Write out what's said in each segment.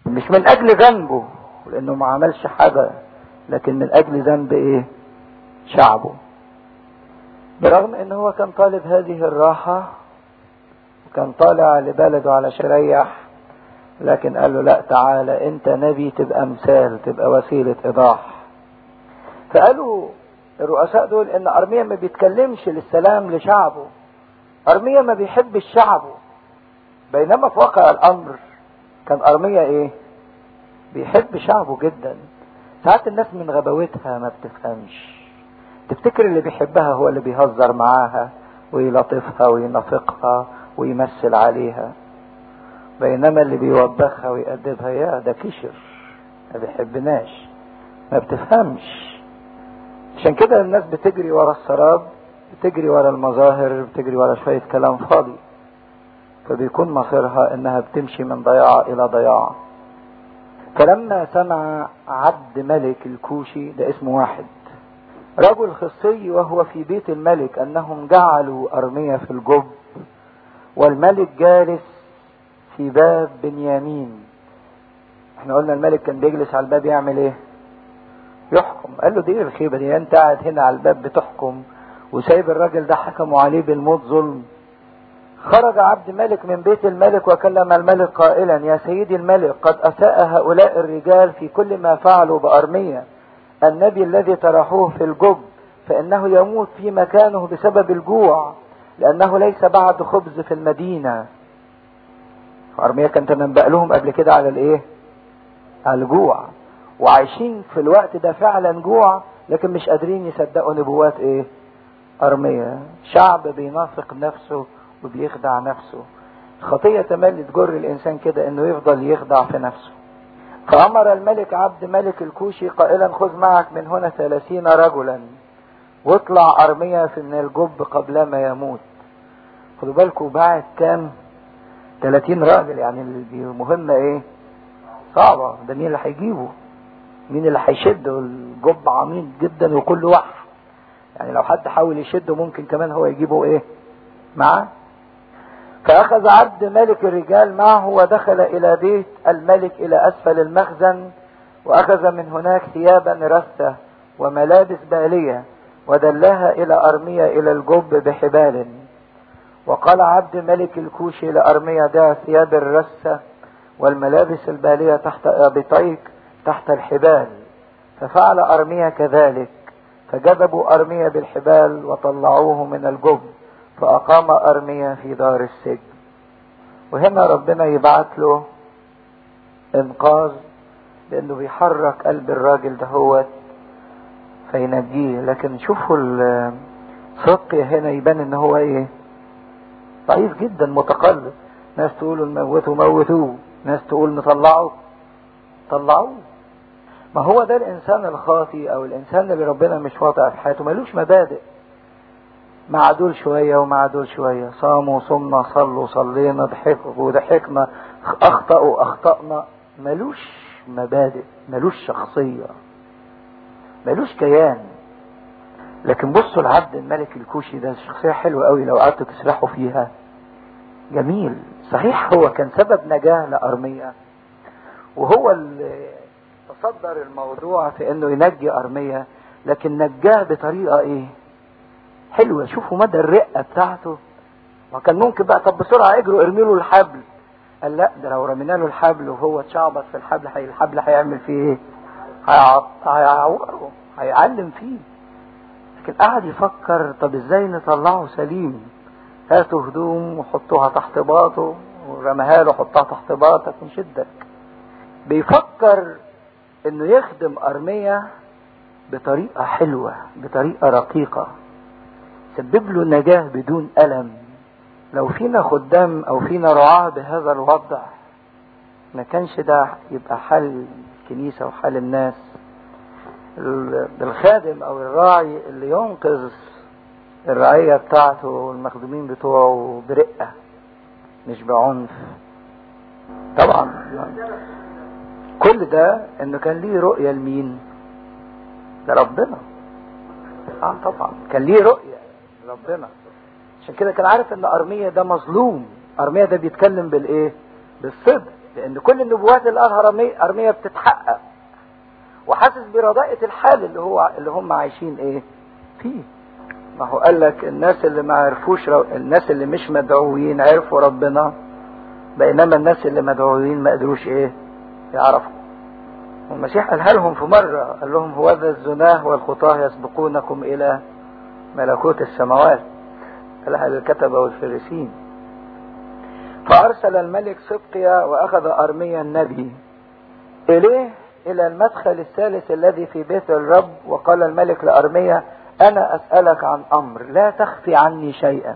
مش من اجل ذنبه لانه ما عملش حاجة لكن من اجل ذنب ايه شعبه برغم ان هو كان طالب هذه الراحة وكان طالع لبلده على شريح لكن قال له لا تعالى انت نبي تبقى مثال تبقى وسيلة ايضاح فقالوا الرؤساء دول ان ارميا ما بيتكلمش للسلام لشعبه ارميا ما بيحبش شعبه بينما في واقع الامر كان ارميا ايه بيحب شعبه جدا ساعات الناس من غباوتها ما بتفهمش تفتكر اللي بيحبها هو اللي بيهزر معاها ويلطفها وينافقها ويمثل عليها بينما اللي بيوبخها ويأدبها يا ده كشر ما بيحبناش ما بتفهمش عشان كده الناس بتجري ورا السراب بتجري ورا المظاهر بتجري ورا شوية كلام فاضي فبيكون مصيرها انها بتمشي من ضياع الى ضياع فلما سمع عبد ملك الكوشي ده اسمه واحد رجل خصي وهو في بيت الملك انهم جعلوا ارمية في الجب والملك جالس في باب بنيامين احنا قلنا الملك كان بيجلس على الباب يعمل ايه يحكم قال له دي ايه الخيبه دي انت قاعد هنا على الباب بتحكم وسايب الراجل ده حكموا عليه بالموت ظلم خرج عبد ملك من بيت الملك وكلم الملك قائلا يا سيدي الملك قد اساء هؤلاء الرجال في كل ما فعلوا بارميه النبي الذي طرحوه في الجب فانه يموت في مكانه بسبب الجوع لانه ليس بعد خبز في المدينه ارميا كان تنبأ لهم قبل كده على الايه على الجوع وعايشين في الوقت ده فعلا جوع لكن مش قادرين يصدقوا نبوات ايه ارميا شعب بينافق نفسه وبيخدع نفسه الخطية تملي تجر الانسان كده انه يفضل يخدع في نفسه فامر الملك عبد ملك الكوشي قائلا خذ معك من هنا ثلاثين رجلا واطلع ارميا في من الجب قبل ما يموت خدوا بالكم بعد كام 30 راجل يعني المهمة ايه صعبة ده مين اللي هيجيبه مين اللي هيشده الجب عميق جدا وكل واحد يعني لو حد حاول يشده ممكن كمان هو يجيبه ايه معاه فاخذ عبد ملك الرجال معه ودخل الى بيت الملك الى اسفل المخزن واخذ من هناك ثيابا رثة وملابس بالية ودلها الى ارمية الى الجب بحبال وقال عبد ملك الكوشي لارمية دع ثياب الرثة والملابس البالية تحت ابطيك تحت الحبال ففعل ارمية كذلك فجذبوا ارمية بالحبال وطلعوه من الجب فأقام أرميا في دار السجن وهنا ربنا يبعت له إنقاذ لأنه بيحرك قلب الراجل دهوت فينجيه لكن شوفوا الصدق هنا يبان ان هو ايه ضعيف جدا متقلب ناس تقول نموته موتوه ناس تقول نطلعه طلعوه ما هو ده الانسان الخاطي او الانسان اللي ربنا مش واضع في حياته ملوش مبادئ مع دول شوية ومع دول شوية صاموا صمنا صلوا صلينا ضحكوا ضحكنا أخطأوا أخطأنا ملوش مبادئ ملوش شخصية ملوش كيان لكن بصوا العبد الملك الكوشي ده شخصية حلوة قوي لو قعدتوا تسرحوا فيها جميل صحيح هو كان سبب نجاة لأرمية وهو اللي تصدر الموضوع في انه ينجي أرمية لكن نجاه بطريقة ايه حلوه شوفوا مدى الرقه بتاعته ما كان ممكن بقى طب بسرعه اجروا ارمي له الحبل قال لا ده لو رمينا له الحبل وهو اتشعبط في الحبل هي الحبل هيعمل فيه ايه؟ هيعوره هيعلم فيه لكن قعد يفكر طب ازاي نطلعه سليم هاتوا هدوم وحطوها تحت باطه ورماها له حطها تحت باطك ونشدك بيفكر انه يخدم ارمية بطريقة حلوة بطريقة رقيقة سبب له نجاة بدون ألم لو فينا خدام أو فينا رعاة بهذا الوضع ما كانش ده يبقى حال الكنيسة وحال الناس الخادم أو الراعي اللي ينقذ الرعية بتاعته والمخدومين بتوعه برقة مش بعنف طبعا كل ده انه كان ليه رؤية لمين لربنا اه طبعا كان ليه رؤية ربنا عشان كده كان عارف ان ارميا ده مظلوم ارميا ده بيتكلم بالايه بالصدق لان كل النبوات اللي قالها ارميا بتتحقق وحاسس برضاءة الحال اللي هو اللي هم عايشين ايه فيه ما هو قال لك الناس اللي ما عرفوش رو... الناس اللي مش مدعوين عرفوا ربنا بينما الناس اللي مدعوين ما قدروش ايه يعرفوا والمسيح قالها لهم في مرة قال لهم هو ذا الزناه والخطاه يسبقونكم إلى ملكوت السماوات قالها للكتبة والفريسين فأرسل الملك صدقيا وأخذ أرميا النبي إليه إلى المدخل الثالث الذي في بيت الرب وقال الملك لأرميا أنا أسألك عن أمر لا تخفي عني شيئا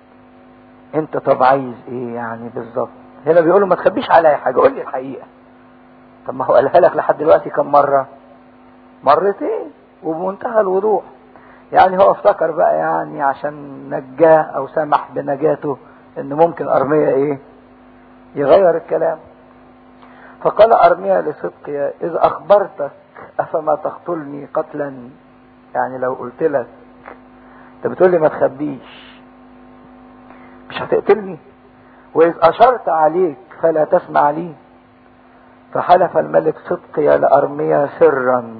أنت طب عايز إيه يعني بالظبط هنا بيقولوا ما تخبيش عليا حاجة قول لي الحقيقة طب ما هو قالها لك لحد دلوقتي كم مرة مرتين وبمنتهى الوضوح يعني هو افتكر بقى يعني عشان نجاه او سمح بنجاته ان ممكن ارميا ايه يغير الكلام فقال ارميا لصدقيا اذ اخبرتك افما تقتلني قتلا يعني لو قلت لك انت بتقول لي ما تخبيش مش هتقتلني واذ اشرت عليك فلا تسمع لي فحلف الملك صدقيا لارميا سرا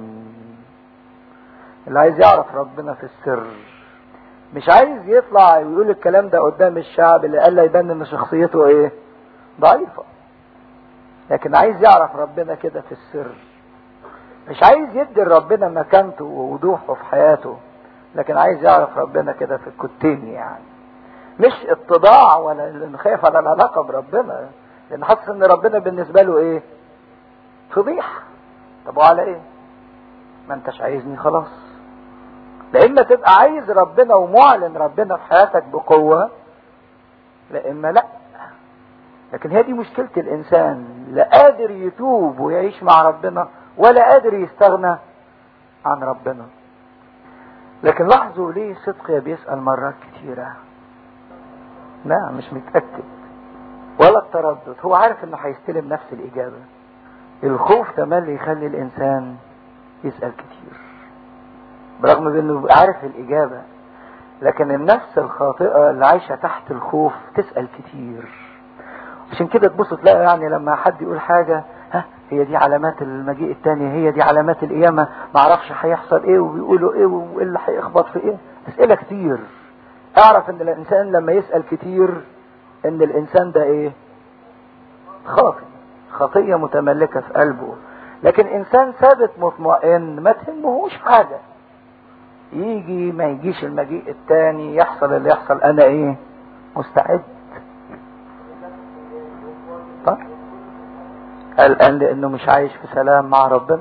اللي عايز يعرف ربنا في السر مش عايز يطلع ويقول الكلام ده قدام الشعب اللي قال يبان ان شخصيته ايه ضعيفة لكن عايز يعرف ربنا كده في السر مش عايز يدي ربنا مكانته ووضوحه في حياته لكن عايز يعرف ربنا كده في الكتين يعني مش اتضاع ولا لانه خايف على العلاقه بربنا لان حاسس ان ربنا بالنسبه له ايه فضيحه طب وعلى ايه ما انتش عايزني خلاص لا اما تبقى عايز ربنا ومعلن ربنا في حياتك بقوة لا اما لا لكن هي دي مشكلة الانسان لا قادر يتوب ويعيش مع ربنا ولا قادر يستغنى عن ربنا لكن لاحظوا ليه صدقيا بيسأل مرات كتيرة لا مش متأكد ولا التردد هو عارف انه هيستلم نفس الاجابة الخوف تملي يخلي الانسان يسأل كتير برغم انه عارف الاجابة لكن النفس الخاطئة اللي عايشة تحت الخوف تسأل كتير عشان كده تبص تلاقي يعني لما حد يقول حاجة ها هي دي علامات المجيء التاني هي دي علامات القيامة معرفش هيحصل ايه وبيقولوا ايه وايه اللي هيخبط في ايه اسئلة كتير اعرف ان الانسان لما يسأل كتير ان الانسان ده ايه خاطئ خطية متملكة في قلبه لكن انسان ثابت مطمئن ما تهمهوش حاجة يجي ما يجيش المجيء التاني يحصل اللي يحصل انا ايه مستعد طيب قلقان لانه مش عايش في سلام مع ربنا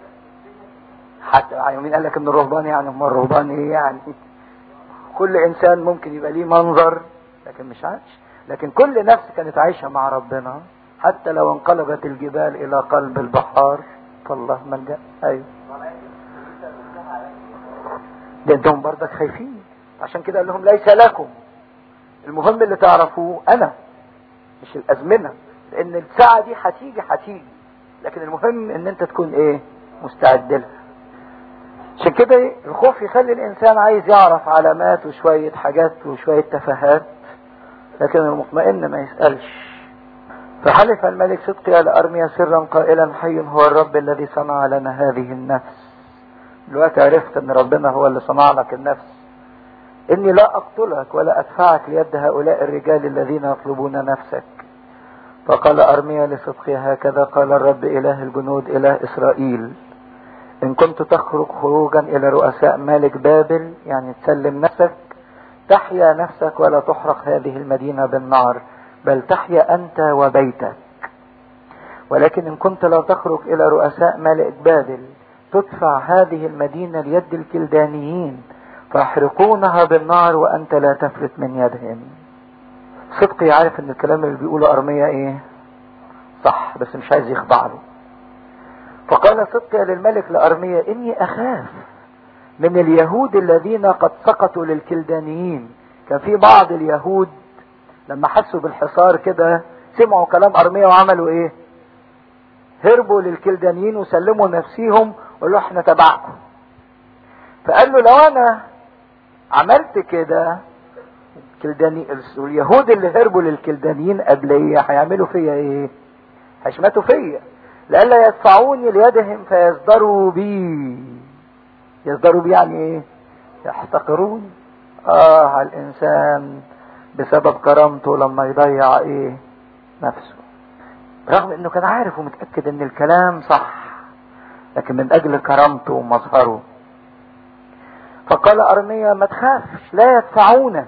حتى مين قال لك ان الرهبان يعني هم الرهبان ايه يعني كل انسان ممكن يبقى ليه منظر لكن مش عايش لكن كل نفس كانت عايشه مع ربنا حتى لو انقلبت الجبال الى قلب البحار فالله ملجا ايوه لانهم برضك خايفين عشان كده قال لهم ليس لكم المهم اللي تعرفوه انا مش الازمنه لان الساعه دي هتيجي هتيجي لكن المهم ان انت تكون ايه مستعد لها عشان كده إيه؟ الخوف يخلي الانسان عايز يعرف علامات وشويه حاجات وشويه تفاهات لكن المطمئن ما يسالش فحلف الملك صدقيا لأرميا سرا قائلا حي هو الرب الذي صنع لنا هذه النفس دلوقتي عرفت ان ربنا هو اللي صنع لك النفس اني لا اقتلك ولا ادفعك ليد هؤلاء الرجال الذين يطلبون نفسك فقال ارميا لصدقيا هكذا قال الرب اله الجنود اله اسرائيل ان كنت تخرج خروجا الى رؤساء مالك بابل يعني تسلم نفسك تحيا نفسك ولا تحرق هذه المدينة بالنار بل تحيا أنت وبيتك ولكن إن كنت لا تخرج إلى رؤساء ملك بابل تدفع هذه المدينة ليد الكلدانيين فيحرقونها بالنار وأنت لا تفلت من يدهم صدقي عارف ان الكلام اللي بيقوله أرمية ايه صح بس مش عايز يخضع له فقال صدقي للملك لأرمية إني أخاف من اليهود الذين قد سقطوا للكلدانيين كان في بعض اليهود لما حسوا بالحصار كده سمعوا كلام أرمية وعملوا ايه هربوا للكلدانيين وسلموا نفسيهم وقالوا احنا تبعكم فقال له لو انا عملت كده الكلداني اليهود اللي هربوا للكلدانيين قبليه هيعملوا فيا ايه هيشمتوا فيا لئلا يدفعوني ليدهم فيصدروا بي يصدروا بي يعني ايه يحتقروني اه على الانسان بسبب كرامته لما يضيع ايه نفسه رغم انه كان عارف ومتأكد ان الكلام صح لكن من اجل كرامته ومظهره فقال ارميا ما تخافش لا يدفعونك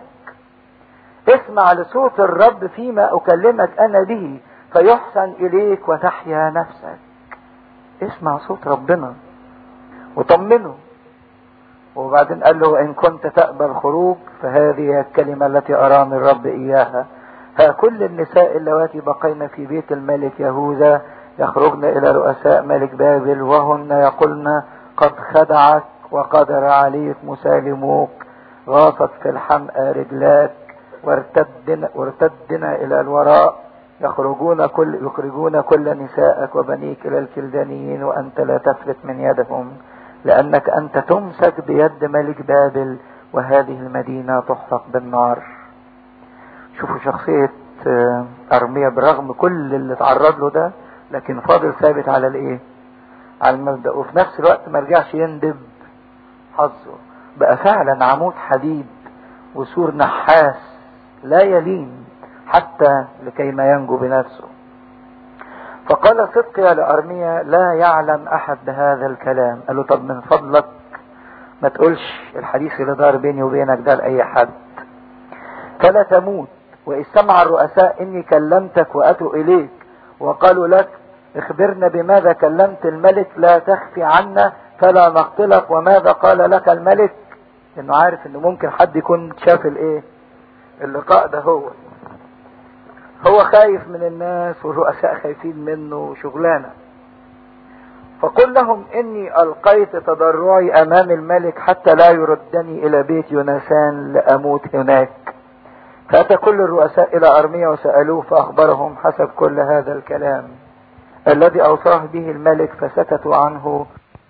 اسمع لصوت الرب فيما اكلمك انا به فيحسن اليك وتحيا نفسك اسمع صوت ربنا وطمنه وبعدين قال له ان كنت تقبل خروج فهذه الكلمة التي اراني الرب اياها ها كل النساء اللواتي بقين في بيت الملك يهوذا يخرجن الى رؤساء ملك بابل وهن يقولن قد خدعك وقدر عليك مسالموك غاصت في الحمأة رجلاك وارتدنا, وارتدنا الى الوراء يخرجون كل يخرجون كل نسائك وبنيك الى الكلدانيين وانت لا تفلت من يدهم لانك انت تمسك بيد ملك بابل وهذه المدينة تحرق بالنار شوفوا شخصية ارميا برغم كل اللي اتعرض له ده لكن فاضل ثابت على الايه على المبدأ وفي نفس الوقت ما رجعش يندب حظه بقى فعلا عمود حديد وسور نحاس لا يلين حتى لكي ما ينجو بنفسه فقال صدقيا لأرميا لا يعلم أحد بهذا الكلام قال له طب من فضلك ما تقولش الحديث اللي دار بيني وبينك ده لأي حد فلا تموت وإذ سمع الرؤساء إني كلمتك وأتوا إليك وقالوا لك اخبرنا بماذا كلمت الملك لا تخفي عنا فلا نقتلك وماذا قال لك الملك انه عارف انه ممكن حد يكون شاف الايه اللقاء ده هو هو خايف من الناس والرؤساء خايفين منه وشغلانه فقل لهم اني القيت تضرعي امام الملك حتى لا يردني الى بيت يونسان لاموت هناك فاتى كل الرؤساء الى ارميا وسالوه فاخبرهم حسب كل هذا الكلام الذي اوصاه به الملك فسكتوا عنه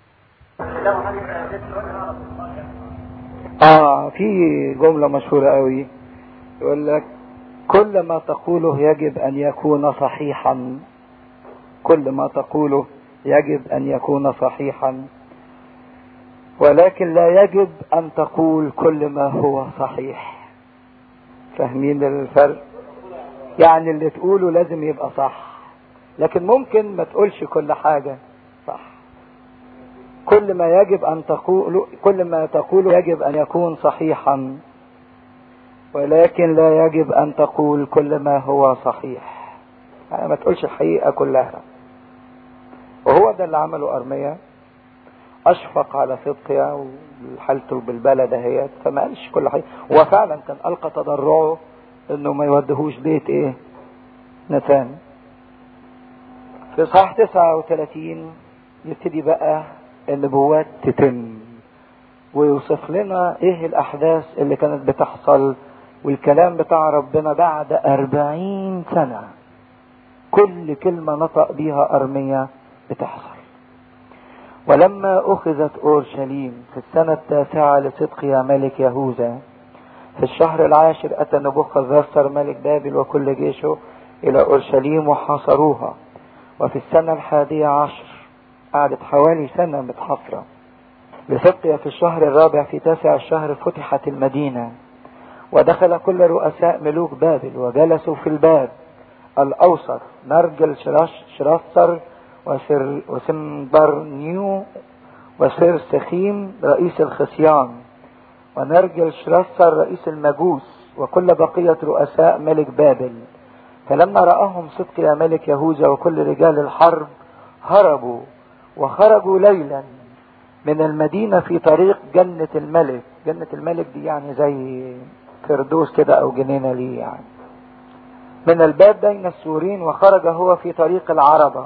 اه في جمله مشهوره قوي يقول لك كل ما تقوله يجب ان يكون صحيحا كل ما تقوله يجب ان يكون صحيحا ولكن لا يجب ان تقول كل ما هو صحيح فاهمين الفرق يعني اللي تقوله لازم يبقى صح لكن ممكن ما تقولش كل حاجة صح كل ما يجب ان تقول كل ما تقوله يجب ان يكون صحيحا ولكن لا يجب ان تقول كل ما هو صحيح يعني ما تقولش الحقيقة كلها وهو ده اللي عمله ارميا اشفق على صدقيا وحالته بالبلد اهيت فما قالش كل حاجة هو فعلا كان القى تضرعه انه ما يودهوش بيت ايه نتان في صح 39 يبتدي بقى النبوات تتم ويوصف لنا ايه الاحداث اللي كانت بتحصل والكلام بتاع ربنا بعد أربعين سنة كل كلمة نطق بيها أرميا بتحصل ولما أخذت أورشليم في السنة التاسعة لصدقيا ملك يهوذا في الشهر العاشر أتى نبوخذ نصر ملك بابل وكل جيشه إلى أورشليم وحاصروها وفي السنة الحادية عشر قعدت حوالي سنة متحصرة لصدقيا في الشهر الرابع في تاسع الشهر فتحت المدينة ودخل كل رؤساء ملوك بابل وجلسوا في الباب الأوسط نرجل شراستر وسر وسمبرنيو وسير سخيم رئيس الخصيان ونرجل شراستر رئيس المجوس وكل بقية رؤساء ملك بابل فلما رآهم صدق يا ملك يهوذا وكل رجال الحرب هربوا وخرجوا ليلا من المدينة في طريق جنة الملك جنة الملك دي يعني زي فردوس كده او جنينة ليه يعني من الباب بين السورين وخرج هو في طريق العربة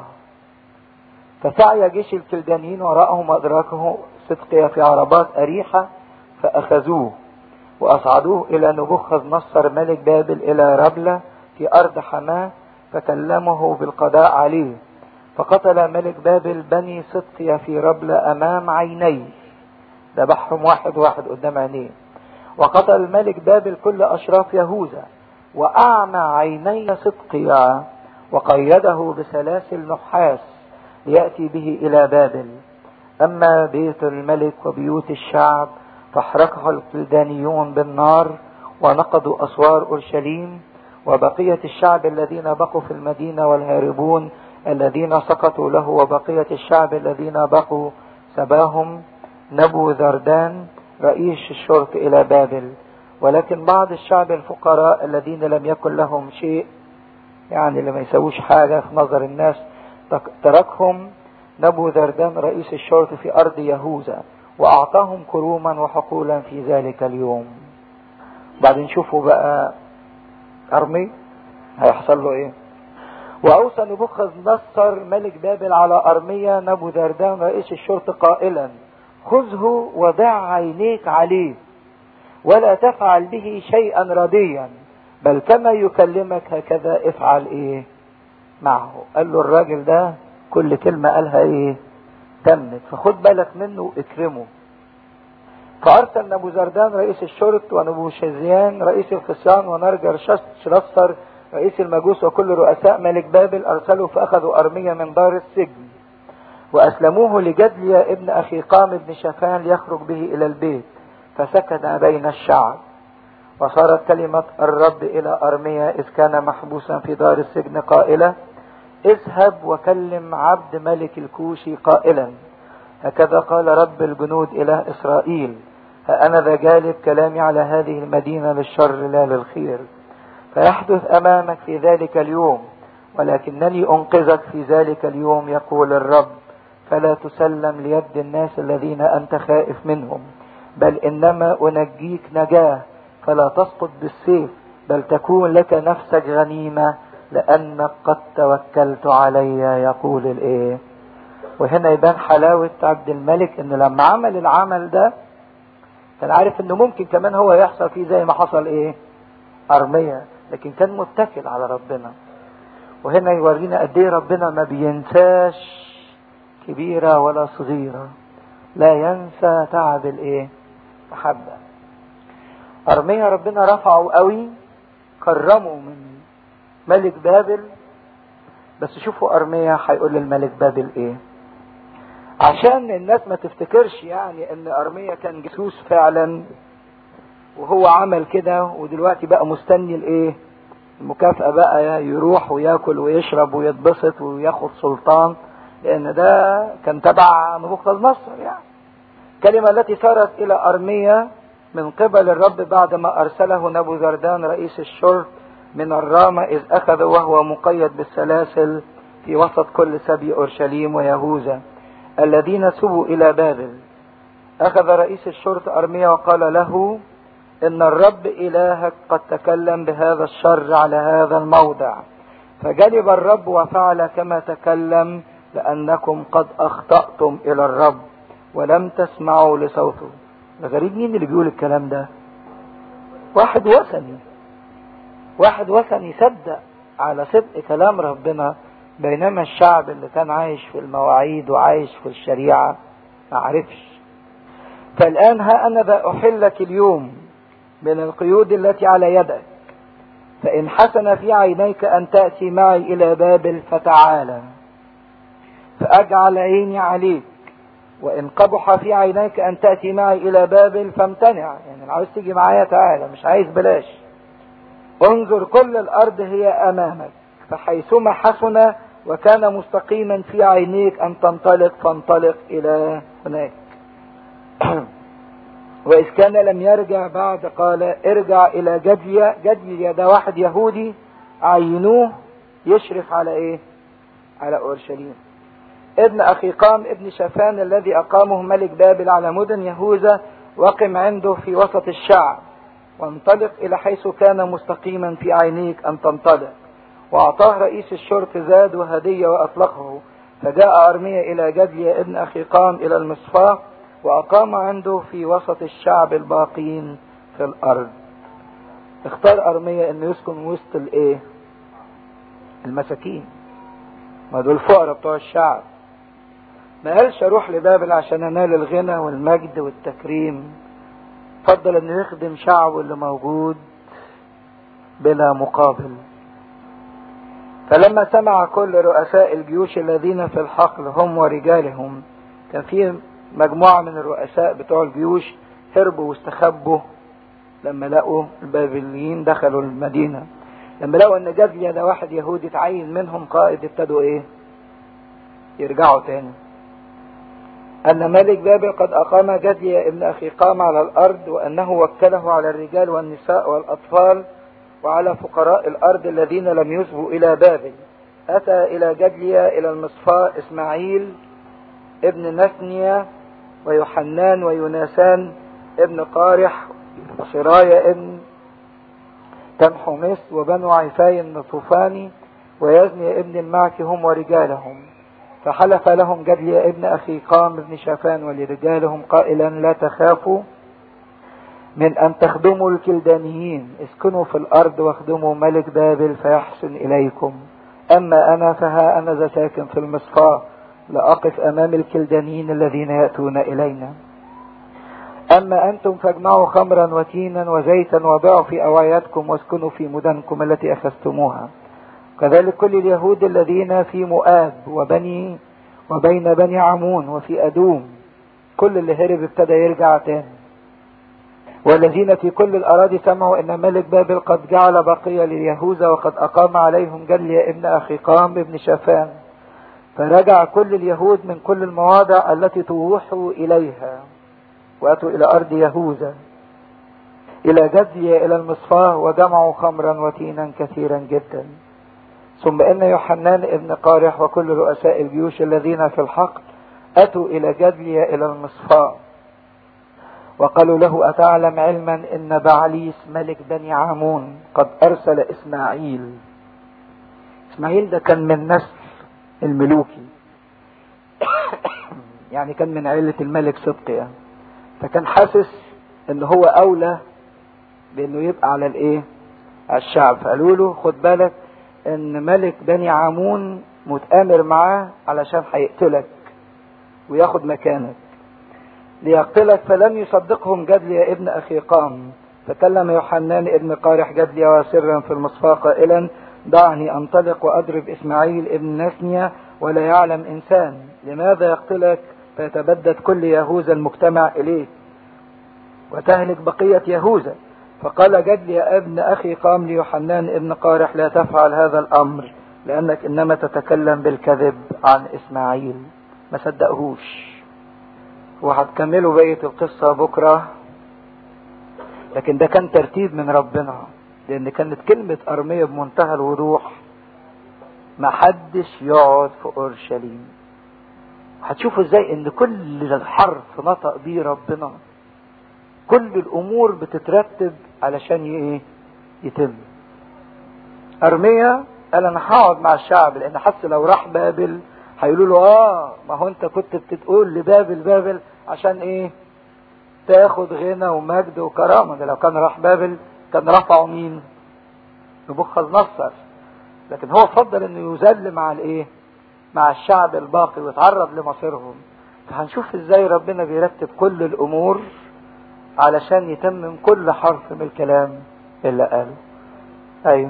فسعي جيش الكلدانيين وراءهم وادركه صدقيا في عربات أريحة فأخذوه وأصعدوه إلى نبوخذ نصر ملك بابل إلى ربلة في أرض حماه فكلمه بالقضاء عليه فقتل ملك بابل بني صدقيا في ربلة أمام عينيه ذبحهم واحد واحد قدام عينيه وقتل الملك بابل كل أشراف يهوذا وأعمى عيني صدقيا وقيده بسلاسل نحاس ليأتي به إلى بابل أما بيت الملك وبيوت الشعب فاحرقه الكلدانيون بالنار ونقضوا أسوار أورشليم وبقية الشعب الذين بقوا في المدينة والهاربون الذين سقطوا له وبقية الشعب الذين بقوا سباهم نبو ذردان رئيس الشرط إلى بابل ولكن بعض الشعب الفقراء الذين لم يكن لهم شيء يعني اللي ما يسووش حاجة في نظر الناس تركهم نبو ذردان رئيس الشرط في أرض يهوذا وأعطاهم كروما وحقولا في ذلك اليوم بعدين شوفوا بقى أرمي هيحصل له إيه وأوصى نبوخذ نصر ملك بابل على أرميا نبو ذردان رئيس الشرطة قائلا خذه وضع عينيك عليه ولا تفعل به شيئا رديا بل كما يكلمك هكذا افعل ايه معه قال له الراجل ده كل كلمة قالها ايه تمت فخد بالك منه واكرمه فارسل نبو زردان رئيس الشرط ونبو شزيان رئيس الخصيان ونرجر شرستر رئيس المجوس وكل رؤساء ملك بابل ارسلوا فاخذوا ارمية من دار السجن واسلموه لجدليا ابن اخي قام ابن شفان ليخرج به الى البيت فسكن بين الشعب وصارت كلمة الرب إلى أرميا إذ كان محبوسا في دار السجن قائلة اذهب وكلم عبد ملك الكوشي قائلا هكذا قال رب الجنود إله إسرائيل ها أنا ذا جالب كلامي على هذه المدينة للشر لا للخير فيحدث أمامك في ذلك اليوم ولكنني أنقذك في ذلك اليوم يقول الرب فلا تسلم ليد الناس الذين أنت خائف منهم بل إنما أنجيك نجاه فلا تسقط بالسيف بل تكون لك نفسك غنيمة لأنك قد توكلت علي يقول الإيه وهنا يبان حلاوة عبد الملك إن لما عمل العمل ده كان عارف إنه ممكن كمان هو يحصل فيه زي ما حصل إيه أرمية لكن كان متكل على ربنا وهنا يورينا قد إيه ربنا ما بينساش كبيرة ولا صغيرة لا ينسى تعب الإيه محبة أرميا ربنا رفعه قوي كرمه من ملك بابل بس شوفوا أرميا هيقول للملك بابل إيه عشان الناس ما تفتكرش يعني ان ارميا كان جاسوس فعلا وهو عمل كده ودلوقتي بقى مستني الايه المكافأة بقى يروح وياكل ويشرب ويتبسط وياخد سلطان لان ده كان تبع نبوخذ نصر يعني الكلمة التي صارت الى ارميا من قبل الرب بعدما ارسله نبو زردان رئيس الشرط من الرامة اذ اخذ وهو مقيد بالسلاسل في وسط كل سبي اورشليم ويهوذا الذين سبوا الى بابل اخذ رئيس الشرطة ارميا وقال له ان الرب الهك قد تكلم بهذا الشر على هذا الموضع فجلب الرب وفعل كما تكلم لانكم قد اخطأتم الى الرب ولم تسمعوا لصوته ده غريب مين اللي بيقول الكلام ده واحد وثني واحد وثني يصدق على صدق كلام ربنا بينما الشعب اللي كان عايش في المواعيد وعايش في الشريعة ما عرفش فالآن ها أنا ذا أحلك اليوم من القيود التي على يدك فإن حسن في عينيك أن تأتي معي إلى بابل فتعالى فأجعل عيني عليك وإن قبح في عينيك أن تأتي معي إلى بابل فامتنع يعني عاوز تيجي معايا تعالى مش عايز بلاش انظر كل الأرض هي أمامك فحيثما حسن وكان مستقيما في عينيك أن تنطلق فانطلق إلى هناك وإذ كان لم يرجع بعد قال ارجع إلى جدية جدية ده واحد يهودي عينوه يشرف على إيه على أورشليم ابن أخيقام ابن شفان الذي أقامه ملك بابل على مدن يهوذا وقم عنده في وسط الشعب وانطلق إلى حيث كان مستقيما في عينيك أن تنطلق وأعطاه رئيس الشرط زاد وهدية وأطلقه فجاء أرميا إلى جدية ابن أخيقام إلى المصفاة وأقام عنده في وسط الشعب الباقين في الأرض اختار أرميا أنه يسكن وسط الإيه المساكين ما دول الفقراء بتوع الشعب ما قالش اروح لبابل عشان انال الغنى والمجد والتكريم فضل انه يخدم شعبه اللي موجود بلا مقابل فلما سمع كل رؤساء الجيوش الذين في الحقل هم ورجالهم كان في مجموعة من الرؤساء بتوع الجيوش هربوا واستخبوا لما لقوا البابليين دخلوا المدينة لما لقوا ان جدليا ده واحد يهودي اتعين منهم قائد ابتدوا ايه يرجعوا تاني ان ملك بابل قد اقام جدليا ابن اخي قام على الارض وانه وكله على الرجال والنساء والاطفال وعلى فقراء الارض الذين لم يسبوا الى بابل اتى الى جدليا الى المصفاء اسماعيل ابن نثنيا ويوحنان ويوناسان ابن قارح وسرايا ابن تنحمس وبنو عفاي النطوفاني ويزني ابن المعك هم ورجالهم فحلف لهم جدلي ابن أخي قام ابن شافان ولرجالهم قائلا لا تخافوا من أن تخدموا الكلدانيين اسكنوا في الأرض واخدموا ملك بابل فيحسن إليكم أما أنا فها أنا ذا ساكن في المصفاة لأقف أمام الكلدانيين الذين يأتون إلينا أما أنتم فاجمعوا خمرا وتينا وزيتا وضعوا في أواياتكم واسكنوا في مدنكم التي أخذتموها كذلك كل اليهود الذين في مؤاب وبني وبين بني عمون وفي أدوم كل اللي هرب ابتدى يرجع تاني والذين في كل الأراضي سمعوا أن ملك بابل قد جعل بقية لليهوذا وقد أقام عليهم جليا ابن أخي قام ابن شافان فرجع كل اليهود من كل المواضع التي توحوا إليها وأتوا إلى أرض يهوذا إلى جزية إلى المصفاة وجمعوا خمرا وتينا كثيرا جدا ثم إن يوحنان ابن قارح وكل رؤساء الجيوش الذين في الحقل أتوا إلى جدلية إلى المصفاة وقالوا له أتعلم علما إن بعليس ملك بني عامون قد أرسل إسماعيل إسماعيل ده كان من نسل الملوكي يعني كان من عيلة الملك صدقيا فكان حاسس ان هو اولى بانه يبقى على الايه على الشعب فقالوا له خد بالك ان ملك بني عامون متآمر معاه علشان هيقتلك وياخد مكانك ليقتلك فلم يصدقهم جدلي ابن اخي قام فكلم يوحنان ابن قارح جدلي وسرا في المصفاة قائلا دعني انطلق واضرب اسماعيل ابن نسنيا ولا يعلم انسان لماذا يقتلك فيتبدد كل يهوذا المجتمع اليك وتهلك بقية يهوذا فقال جدلي يا ابن اخي قام ليوحنان ابن قارح لا تفعل هذا الامر لانك انما تتكلم بالكذب عن اسماعيل ما صدقهوش وهتكملوا بقية القصة بكرة لكن ده كان ترتيب من ربنا لان كانت كلمة ارمية بمنتهى الوضوح ما حدش يقعد في اورشليم هتشوفوا ازاي ان كل الحرف نطق بيه ربنا كل الامور بتترتب علشان ايه يتم ارميا قال انا هقعد مع الشعب لان حس لو راح بابل هيقولوا له اه ما هو انت كنت بتقول لبابل بابل عشان ايه تاخد غنى ومجد وكرامه ده لو كان راح بابل كان رفعوا مين نبوخذ نصر لكن هو فضل انه يذل مع الايه مع الشعب الباقي ويتعرض لمصيرهم فهنشوف ازاي ربنا بيرتب كل الامور علشان يتمم كل حرف من الكلام اللي قاله ايوه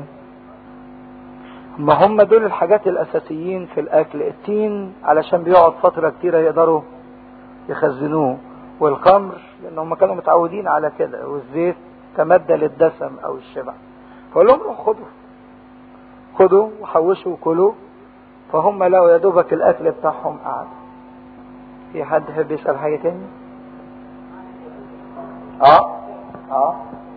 ما هم دول الحاجات الاساسيين في الاكل التين علشان بيقعد فترة كتيرة يقدروا يخزنوه والخمر لان هم كانوا متعودين على كده والزيت كمادة للدسم او الشبع فقول لهم روحوا خدوا خدوا وحوشوا وكلوا فهم لقوا يا دوبك الاكل بتاعهم قعد في حد يحب يسال حاجه تاني اه اه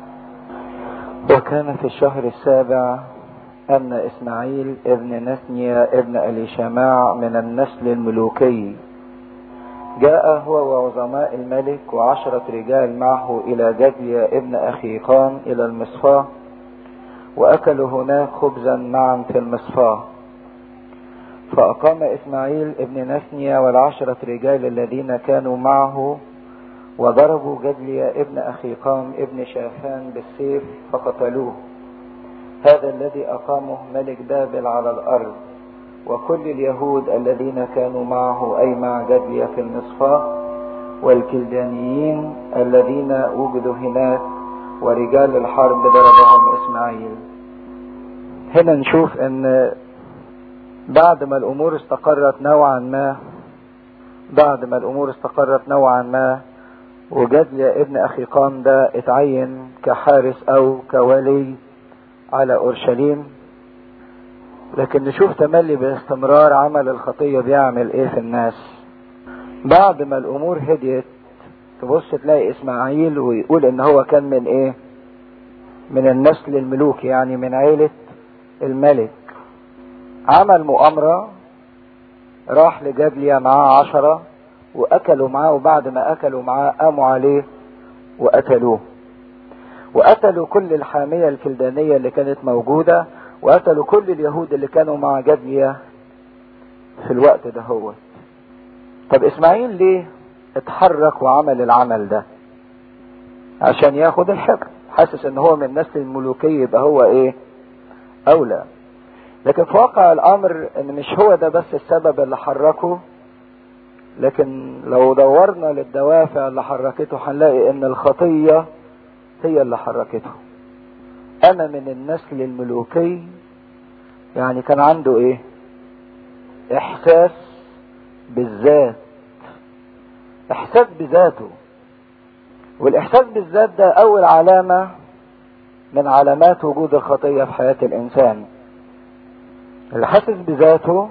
وكان في الشهر السابع أن إسماعيل ابن نثنيا ابن أليشماع من النسل الملوكي جاء هو وعظماء الملك وعشرة رجال معه إلى جديا ابن أخيقان إلى المصفاة وأكلوا هناك خبزا معا في المصفاة فأقام إسماعيل ابن نثنيا والعشرة رجال الذين كانوا معه وضربوا جدليا ابن أخيقام ابن شافان بالسيف فقتلوه هذا الذي أقامه ملك بابل على الأرض وكل اليهود الذين كانوا معه أي مع جدليا في المصفاة والكلدانيين الذين وجدوا هناك ورجال الحرب ضربهم إسماعيل هنا نشوف ان بعد ما الامور استقرت نوعا ما بعد ما الامور استقرت نوعا ما وجدليا ابن اخي قام ده اتعين كحارس او كولي على اورشليم لكن نشوف تملي باستمرار عمل الخطية بيعمل ايه في الناس بعد ما الامور هديت تبص تلاقي اسماعيل ويقول ان هو كان من ايه من النسل الملوكي يعني من عيلة الملك عمل مؤامرة راح لجبليا معاه عشرة واكلوا معاه وبعد ما اكلوا معاه قاموا عليه وقتلوه وقتلوا كل الحامية الكلدانية اللي كانت موجودة وقتلوا كل اليهود اللي كانوا مع جدليا في الوقت ده هو طب اسماعيل ليه اتحرك وعمل العمل ده عشان ياخد الحكم حاسس ان هو من نسل الملوكية يبقى هو ايه اولى لكن في واقع الامر ان مش هو ده بس السبب اللي حركه لكن لو دورنا للدوافع اللي حركته هنلاقي ان الخطية هي اللي حركته انا من النسل الملوكي يعني كان عنده ايه احساس بالذات احساس بذاته والاحساس بالذات ده اول علامة من علامات وجود الخطية في حياة الانسان اللي حاسس بذاته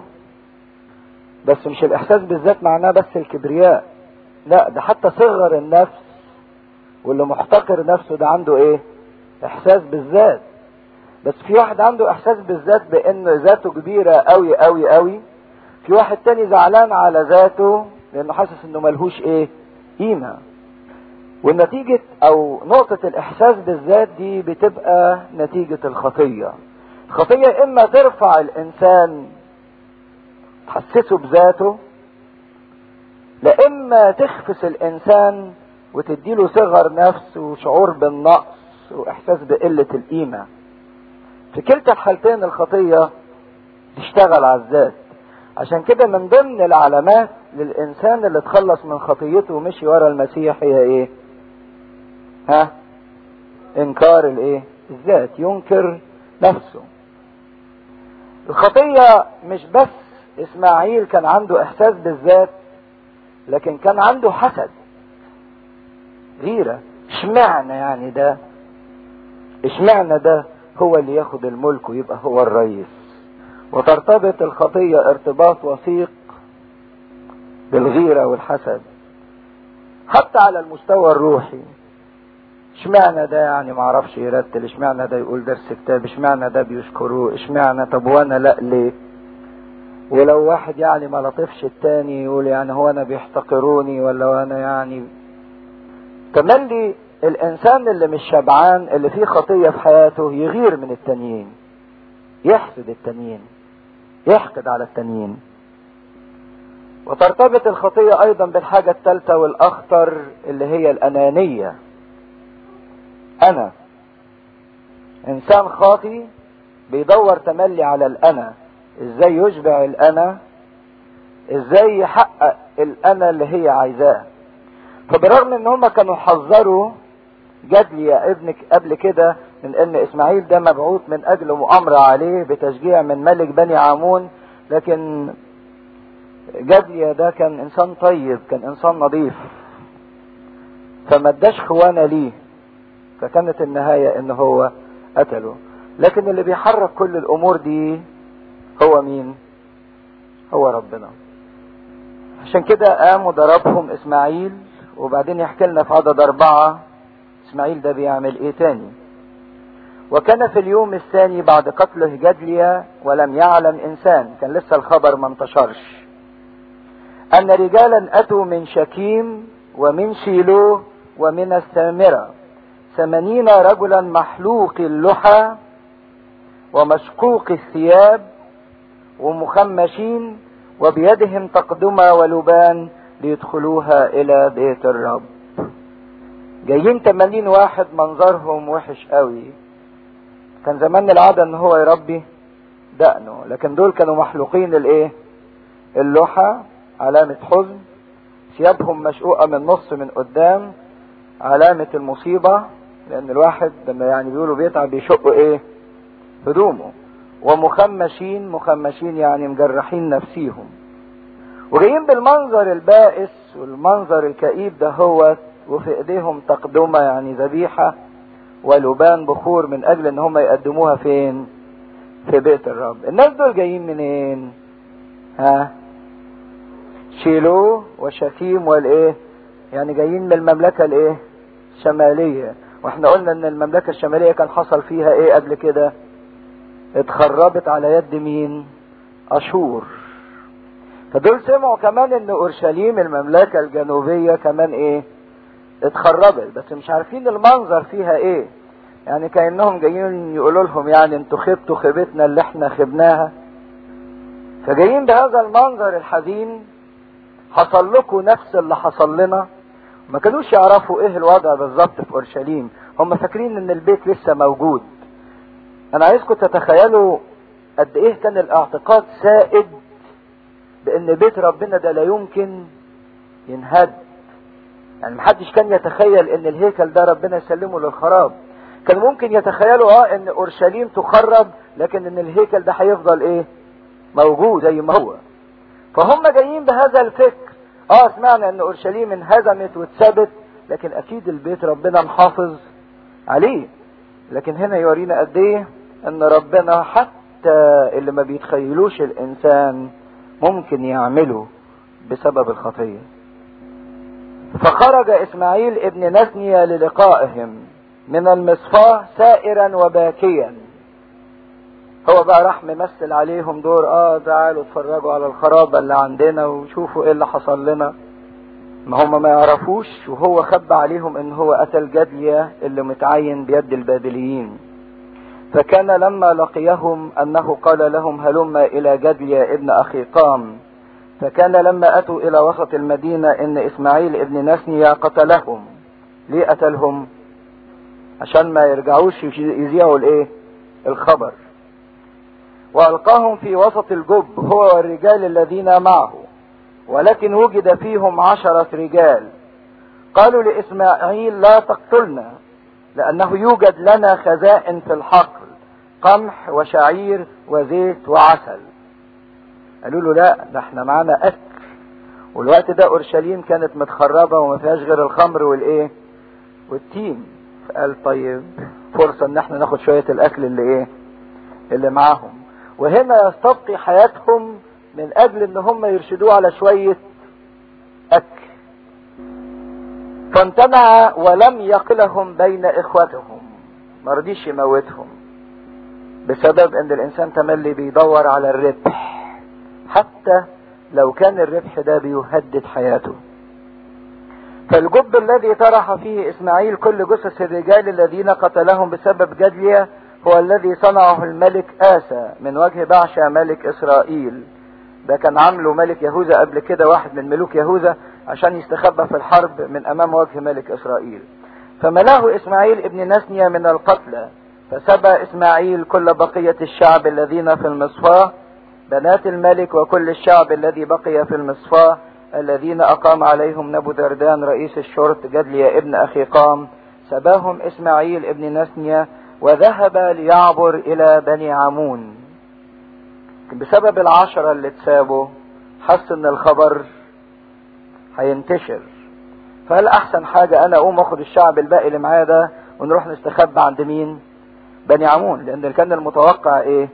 بس مش الاحساس بالذات معناه بس الكبرياء لا ده حتى صغر النفس واللي محتقر نفسه ده عنده ايه احساس بالذات بس في واحد عنده احساس بالذات بان ذاته كبيرة قوي قوي قوي في واحد تاني زعلان على ذاته لانه حاسس انه ملهوش ايه قيمة والنتيجة او نقطة الاحساس بالذات دي بتبقى نتيجة الخطية الخطية اما ترفع الانسان تحسسه بذاته لا اما تخفس الانسان وتديله صغر نفس وشعور بالنقص واحساس بقلة القيمة في كلتا الحالتين الخطية تشتغل على الذات عشان كده من ضمن العلامات للانسان اللي اتخلص من خطيته ومشي ورا المسيح هي ايه ها انكار الايه الذات ينكر نفسه الخطية مش بس اسماعيل كان عنده احساس بالذات لكن كان عنده حسد غيرة اشمعنى يعني ده اشمعنى ده هو اللي ياخد الملك ويبقى هو الرئيس وترتبط الخطية ارتباط وثيق بالغيرة والحسد حتى على المستوى الروحي اشمعنى ده يعني معرفش يرتل اشمعنى ده يقول درس كتاب اشمعنى ده بيشكروه اشمعنى طب وانا لا ليه ولو واحد يعني ما لطفش التاني يقول يعني هو انا بيحتقروني ولا انا يعني تملي الانسان اللي مش شبعان اللي فيه خطية في حياته يغير من التانيين يحسد التانيين يحقد على التانيين وترتبط الخطية ايضا بالحاجة الثالثة والاخطر اللي هي الانانية انا انسان خاطي بيدور تملي على الانا ازاي يشبع الانا ازاي يحقق الانا اللي هي عايزاه فبرغم ان هم كانوا حذروا جدلي ابنك قبل كده من ان اسماعيل ده مبعوث من اجل مؤامرة عليه بتشجيع من ملك بني عمون لكن جدلي ده كان انسان طيب كان انسان نظيف فما اداش خوانة ليه فكانت النهاية ان هو قتله لكن اللي بيحرك كل الامور دي هو مين هو ربنا عشان كده قام وضربهم اسماعيل وبعدين يحكي لنا في عدد اربعة اسماعيل ده بيعمل ايه تاني وكان في اليوم الثاني بعد قتله جدليا ولم يعلم انسان كان لسه الخبر ما انتشرش ان رجالا اتوا من شكيم ومن شيلو ومن السامرة ثمانين رجلا محلوق اللحى ومشقوق الثياب ومخمشين وبيدهم تقدمة ولبان ليدخلوها الى بيت الرب جايين 80 واحد منظرهم وحش قوي كان زمان العادة ان هو يربي دقنه لكن دول كانوا محلوقين الايه اللحى علامة حزن ثيابهم مشقوقة من نص من قدام علامة المصيبة لان الواحد لما يعني بيقولوا بيتعب بيشق ايه هدومه ومخمشين مخمشين يعني مجرحين نفسيهم وجايين بالمنظر البائس والمنظر الكئيب ده هو وفي ايديهم تقدمة يعني ذبيحة ولبان بخور من اجل ان هم يقدموها فين في بيت الرب الناس دول جايين منين ها شيلو وشكيم والايه يعني جايين من المملكة الايه الشمالية واحنا قلنا ان المملكة الشمالية كان حصل فيها ايه قبل كده اتخربت على يد مين اشور فدول سمعوا كمان ان اورشليم المملكة الجنوبية كمان ايه اتخربت بس مش عارفين المنظر فيها ايه يعني كأنهم جايين يقولوا لهم يعني انتوا خبتوا خيبتنا اللي احنا خبناها فجايين بهذا المنظر الحزين حصل لكم نفس اللي حصل لنا ما كانوش يعرفوا ايه الوضع بالظبط في اورشليم هم فاكرين ان البيت لسه موجود انا عايزكم تتخيلوا قد ايه كان الاعتقاد سائد بان بيت ربنا ده لا يمكن ينهد يعني محدش كان يتخيل ان الهيكل ده ربنا يسلمه للخراب كان ممكن يتخيلوا اه ان اورشليم تخرب لكن ان الهيكل ده هيفضل ايه موجود زي ما هو فهم جايين بهذا الفكر اه سمعنا ان اورشليم انهزمت واتثبت لكن اكيد البيت ربنا محافظ عليه لكن هنا يورينا قد ايه ان ربنا حتى اللي ما بيتخيلوش الانسان ممكن يعمله بسبب الخطيه فخرج اسماعيل ابن نسنية للقائهم من المصفاة سائرا وباكيا هو بقى راح ممثل عليهم دور اه تعالوا اتفرجوا على الخرابة اللي عندنا وشوفوا ايه اللي حصل لنا ما هم ما يعرفوش وهو خبى عليهم ان هو قتل جدلية اللي متعين بيد البابليين فكان لما لقيهم انه قال لهم هلم الى جدلية ابن اخي قام فكان لما اتوا الى وسط المدينة ان اسماعيل ابن نسنيا قتلهم ليه قتلهم عشان ما يرجعوش يذيعوا الايه الخبر والقاهم في وسط الجب هو والرجال الذين معه ولكن وجد فيهم عشرة رجال قالوا لإسماعيل لا تقتلنا لأنه يوجد لنا خزائن في الحقل قمح وشعير وزيت وعسل قالوا له لا ده احنا معانا أكل والوقت ده أورشليم كانت متخربة وما فيهاش غير الخمر والإيه والتين فقال طيب فرصة إن احنا ناخد شوية الأكل اللي إيه اللي معاهم وهنا يستبقي حياتهم من اجل ان هم يرشدوه على شوية اكل فامتنع ولم يقلهم بين اخوتهم ما رضيش يموتهم بسبب ان الانسان تملي بيدور على الربح حتى لو كان الربح ده بيهدد حياته فالجب الذي طرح فيه اسماعيل كل جثث الرجال الذين قتلهم بسبب جدليه هو الذي صنعه الملك آسى من وجه بعشا ملك إسرائيل ده كان عامله ملك يهوذا قبل كده واحد من ملوك يهوذا عشان يستخبى في الحرب من أمام وجه ملك إسرائيل فملاه إسماعيل ابن نسنية من القتلى فسبى إسماعيل كل بقية الشعب الذين في المصفاة بنات الملك وكل الشعب الذي بقي في المصفاة الذين أقام عليهم نبو ذردان رئيس الشرط جدليا ابن أخي قام سباهم إسماعيل ابن نسنية وذهب ليعبر الى بني عمون بسبب العشرة اللي اتسابوا حس ان الخبر هينتشر فقال احسن حاجة انا اقوم اخد الشعب الباقي اللي معايا ده ونروح نستخبى عند مين بني عمون لان كان المتوقع ايه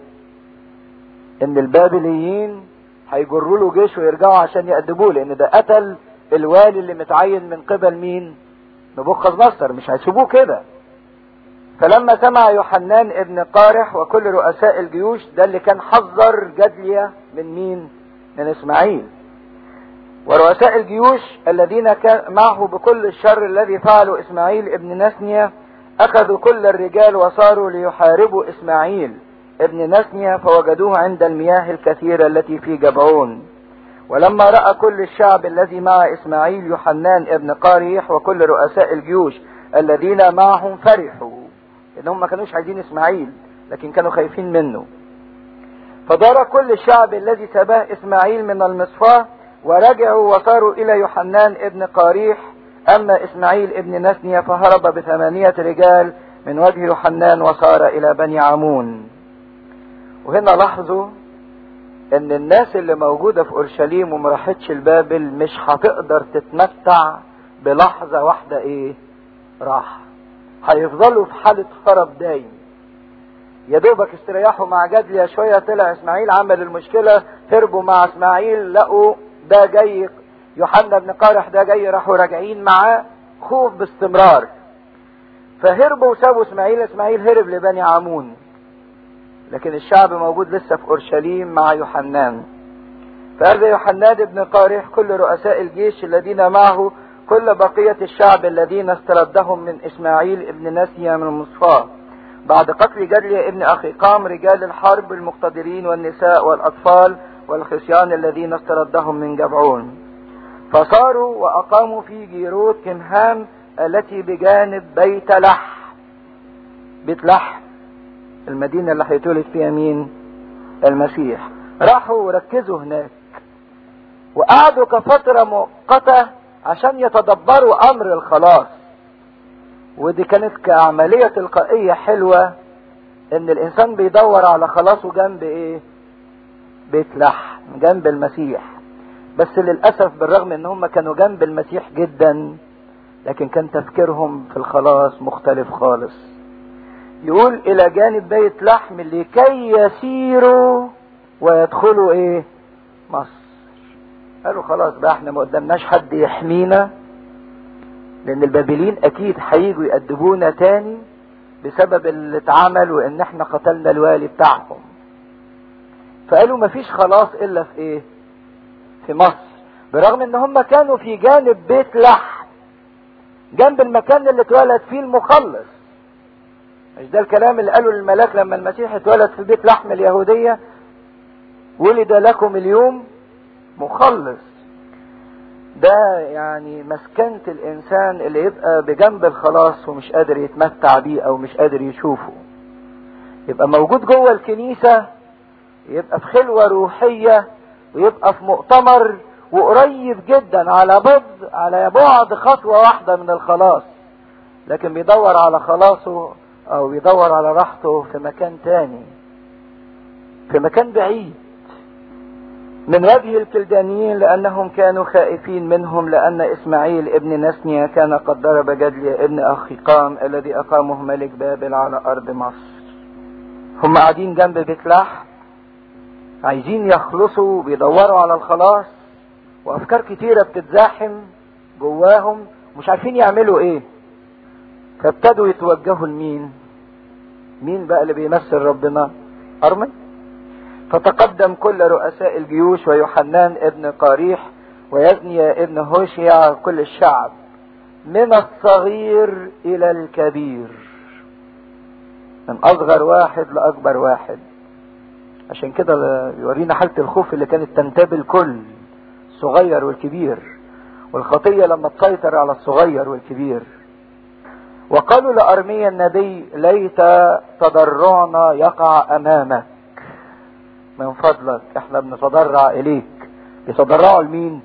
ان البابليين هيجروا له جيش ويرجعوا عشان يأدبوه لان ده قتل الوالي اللي متعين من قبل مين نبوخذ نصر مش هيسيبوه كده فلما سمع يوحنان ابن قارح وكل رؤساء الجيوش ده اللي كان حذر جدلية من مين من اسماعيل ورؤساء الجيوش الذين كان معه بكل الشر الذي فعله اسماعيل ابن نسنية اخذوا كل الرجال وصاروا ليحاربوا اسماعيل ابن نسنية فوجدوه عند المياه الكثيرة التي في جبعون ولما رأى كل الشعب الذي مع اسماعيل يوحنان ابن قاريح وكل رؤساء الجيوش الذين معهم فرحوا انهم ما كانوش عايزين اسماعيل لكن كانوا خايفين منه فدار كل الشعب الذي سباه اسماعيل من المصفاة ورجعوا وصاروا الى يوحنان ابن قاريح اما اسماعيل ابن نسنية فهرب بثمانية رجال من وجه يوحنان وصار الى بني عمون وهنا لاحظوا ان الناس اللي موجودة في اورشليم وما راحتش لبابل مش هتقدر تتمتع بلحظة واحدة ايه راحة هيفضلوا في حالة خرب دايم يا دوبك استريحوا مع جدليا شوية طلع اسماعيل عمل المشكلة هربوا مع اسماعيل لقوا ده جاي يوحنا بن قارح ده جاي راحوا راجعين معاه خوف باستمرار فهربوا وسابوا اسماعيل اسماعيل هرب لبني عمون لكن الشعب موجود لسه في اورشليم مع يوحنان فهذا يوحنان بن قارح كل رؤساء الجيش الذين معه كل بقية الشعب الذين استردهم من اسماعيل ابن نسيا من مصفاه بعد قتل جدلي ابن اخي قام رجال الحرب المقتدرين والنساء والاطفال والخصيان الذين استردهم من جبعون فصاروا واقاموا في جيروت كمهام التي بجانب بيت لح بيت لح المدينة اللي هيتولد فيها مين المسيح راحوا وركزوا هناك وقعدوا كفترة مؤقتة عشان يتدبروا امر الخلاص ودي كانت كعملية تلقائية حلوة ان الانسان بيدور على خلاصه جنب ايه بيت لحم جنب المسيح بس للأسف بالرغم ان هم كانوا جنب المسيح جدا لكن كان تفكيرهم في الخلاص مختلف خالص يقول الى جانب بيت لحم لكي يسيروا ويدخلوا ايه مصر قالوا خلاص بقى احنا ما قدامناش حد يحمينا لان البابليين اكيد هيجوا يأدبونا تاني بسبب اللي اتعمل وان احنا قتلنا الوالي بتاعهم فقالوا مفيش خلاص الا في ايه في مصر برغم ان هم كانوا في جانب بيت لحم جنب المكان اللي اتولد فيه المخلص مش ده الكلام اللي قاله الملاك لما المسيح اتولد في بيت لحم اليهودية ولد لكم اليوم مخلص ده يعني مسكنة الانسان اللي يبقى بجنب الخلاص ومش قادر يتمتع بيه او مش قادر يشوفه يبقى موجود جوه الكنيسة يبقى في خلوة روحية ويبقى في مؤتمر وقريب جدا على بعد على بعد خطوة واحدة من الخلاص لكن بيدور على خلاصه او بيدور على راحته في مكان تاني في مكان بعيد من وجه الكلدانيين لأنهم كانوا خائفين منهم لأن إسماعيل ابن نسنيا كان قد ضرب جدلي ابن أخي قام الذي أقامه ملك بابل على أرض مصر هم قاعدين جنب بيت لحم عايزين يخلصوا بيدوروا على الخلاص وأفكار كتيرة بتتزاحم جواهم مش عارفين يعملوا إيه فابتدوا يتوجهوا لمين مين بقى اللي بيمثل ربنا أرمن فتقدم كل رؤساء الجيوش ويوحنان ابن قاريح ويزنيا ابن هوشيع كل الشعب من الصغير الى الكبير من اصغر واحد لاكبر واحد عشان كده يورينا حالة الخوف اللي كانت تنتابي الكل الصغير والكبير والخطية لما تسيطر على الصغير والكبير وقالوا لأرميا النبي ليت تضرعنا يقع أمامك من فضلك احنا بنتضرع اليك يتضرعوا لمين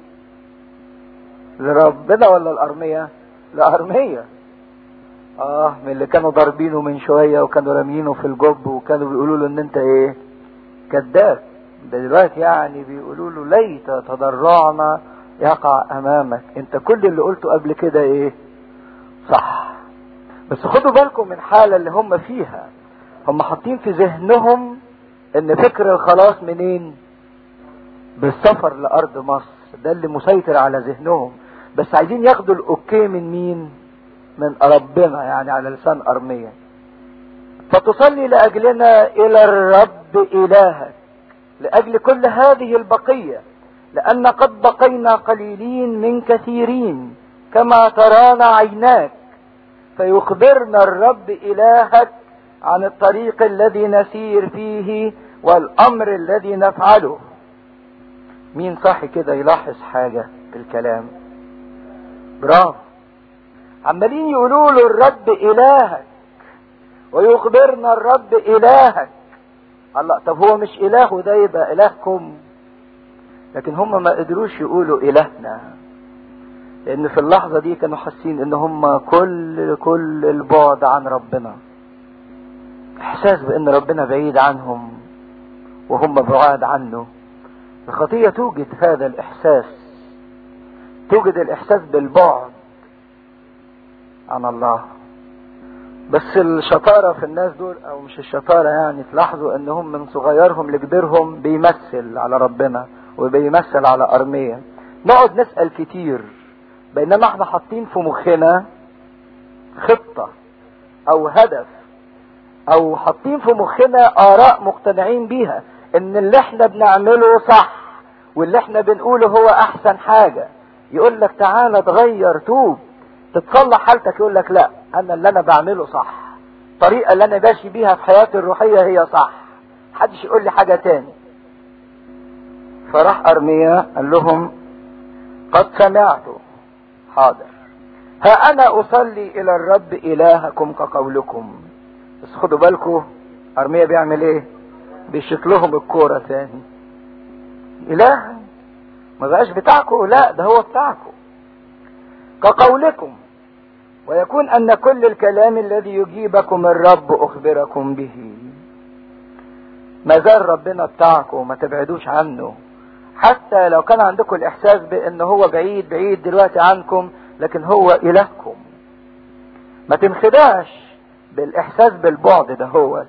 لربنا ولا الارمية لارمية اه من اللي كانوا ضاربينه من شوية وكانوا رامينه في الجب وكانوا بيقولوا له ان انت ايه كذاب ده دلوقتي يعني بيقولوا له ليت تضرعنا يقع امامك انت كل اللي قلته قبل كده ايه صح بس خدوا بالكم من الحالة اللي هم فيها هم حاطين في ذهنهم ان فكر الخلاص منين بالسفر لارض مصر ده اللي مسيطر على ذهنهم بس عايزين ياخدوا الاوكي من مين من ربنا يعني على لسان ارميا فتصلي لاجلنا الى الرب الهك لاجل كل هذه البقيه لان قد بقينا قليلين من كثيرين كما ترانا عيناك فيخبرنا الرب الهك عن الطريق الذي نسير فيه والامر الذي نفعله مين صح كده يلاحظ حاجة في الكلام برافو عمالين يقولوا له الرب الهك ويخبرنا الرب الهك الله طب هو مش اله ده يبقى الهكم لكن هم ما قدروش يقولوا الهنا لان في اللحظة دي كانوا حاسين ان هم كل كل البعد عن ربنا احساس بان ربنا بعيد عنهم وهم بعاد عنه الخطية توجد هذا الإحساس توجد الإحساس بالبعد عن الله بس الشطارة في الناس دول أو مش الشطارة يعني تلاحظوا إنهم من صغيرهم لكبيرهم بيمثل على ربنا وبيمثل على أرمية نقعد نسأل كتير بينما احنا حاطين في مخنا خطة أو هدف أو حاطين في مخنا آراء مقتنعين بيها إن اللي احنا بنعمله صح واللي احنا بنقوله هو أحسن حاجة يقول لك تعالى اتغير توب تتصلح حالتك يقول لك لا انا اللي انا بعمله صح الطريقه اللي انا ماشي بيها في حياتي الروحيه هي صح محدش يقول لي حاجه تاني فراح ارميا قال لهم قد سمعت حاضر ها انا اصلي الى الرب الهكم كقولكم بس خدوا بالكم ارميا بيعمل ايه بيشيط لهم الكوره تاني اله ما بقاش بتاعكم لا ده هو بتاعكم كقولكم ويكون ان كل الكلام الذي يجيبكم الرب اخبركم به ما زال ربنا بتاعكم ما تبعدوش عنه حتى لو كان عندكم الاحساس بان هو بعيد بعيد دلوقتي عنكم لكن هو الهكم ما تنخدعش بالاحساس بالبعد ده هو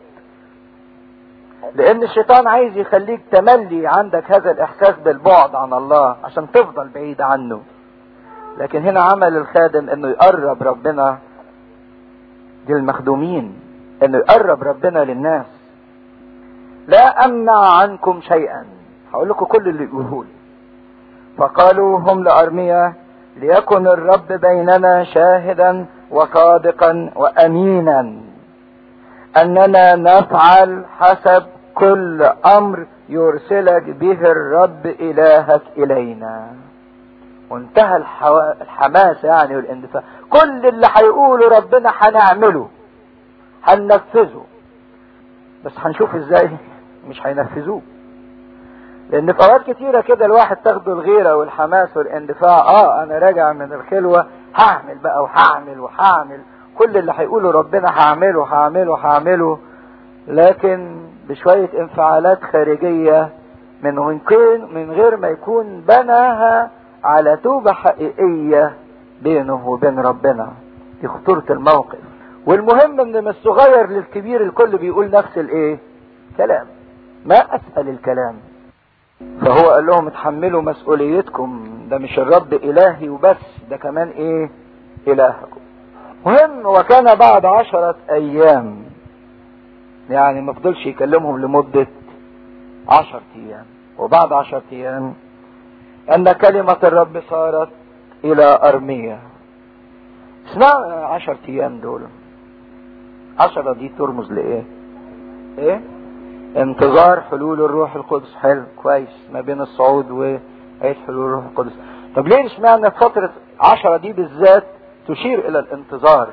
لان الشيطان عايز يخليك تملي عندك هذا الاحساس بالبعد عن الله عشان تفضل بعيد عنه لكن هنا عمل الخادم انه يقرب ربنا للمخدومين انه يقرب ربنا للناس لا امنع عنكم شيئا هقول لكم كل اللي يقولوه لي فقالوا هم لارميا ليكن الرب بيننا شاهدا وصادقا وامينا اننا نفعل حسب كل امر يرسلك به الرب الهك الينا وانتهى الحو... الحماس يعني والاندفاع كل اللي هيقوله ربنا هنعمله هننفذه بس هنشوف ازاي مش هينفذوه لان في اوقات كتيرة كده الواحد تاخده الغيرة والحماس والاندفاع اه انا راجع من الخلوة هعمل بقى وهعمل وهعمل كل اللي هيقوله ربنا هعمله هعمله هعمله لكن بشوية انفعالات خارجية من من غير ما يكون بناها على توبة حقيقية بينه وبين ربنا دي خطورة الموقف والمهم ان من الصغير للكبير الكل بيقول نفس الايه كلام ما اسأل الكلام فهو قال لهم اتحملوا مسؤوليتكم ده مش الرب الهي وبس ده كمان ايه الهكم مهم وكان بعد عشرة ايام يعني ما فضلش يكلمهم لمدة عشرة ايام وبعد عشرة ايام ان كلمة الرب صارت الى ارمية اسمع عشر ايام دول عشرة دي ترمز لايه ايه انتظار حلول الروح القدس حلو كويس ما بين الصعود وآية حلول الروح القدس طب ليه اشمعنى فترة عشرة دي بالذات تشير الى الانتظار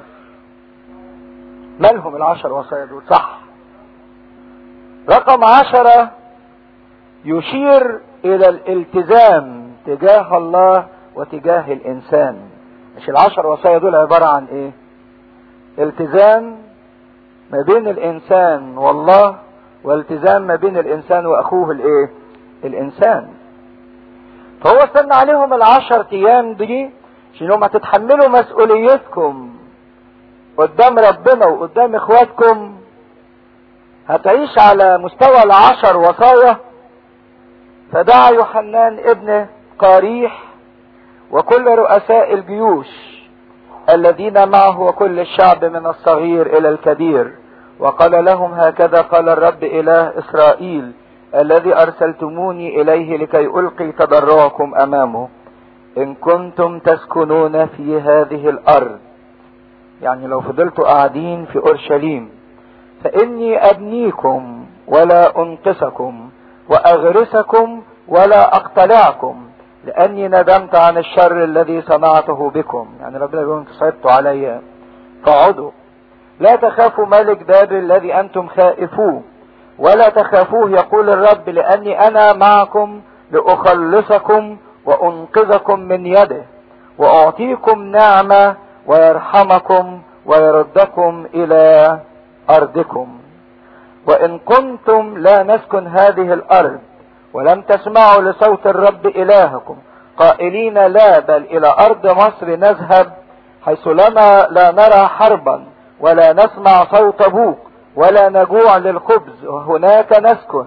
مالهم العشر وصايا دول صح رقم عشرة يشير الى الالتزام تجاه الله وتجاه الانسان مش العشر وصايا دول عبارة عن ايه التزام ما بين الانسان والله والتزام ما بين الانسان واخوه الايه الانسان فهو استنى عليهم العشر ايام دي عشان هم تتحملوا مسؤوليتكم قدام ربنا وقدام اخواتكم هتعيش على مستوى العشر وصايا فدعا يوحنان ابن قاريح وكل رؤساء الجيوش الذين معه وكل الشعب من الصغير الى الكبير وقال لهم هكذا قال الرب اله اسرائيل الذي ارسلتموني اليه لكي القي تضرعكم امامه ان كنتم تسكنون في هذه الارض يعني لو فضلتوا قاعدين في اورشليم فاني ابنيكم ولا انقصكم واغرسكم ولا اقتلعكم لاني ندمت عن الشر الذي صنعته بكم يعني ربنا بيقول انتم صعبتوا عليا فاقعدوا لا تخافوا ملك بابل الذي انتم خائفوه ولا تخافوه يقول الرب لاني انا معكم لاخلصكم وانقذكم من يده واعطيكم نعمه ويرحمكم ويردكم الى ارضكم وإن كنتم لا نسكن هذه الأرض ولم تسمعوا لصوت الرب إلهكم قائلين لا بل إلى أرض مصر نذهب حيث لنا لا نرى حربا ولا نسمع صوت بوق ولا نجوع للخبز وهناك نسكن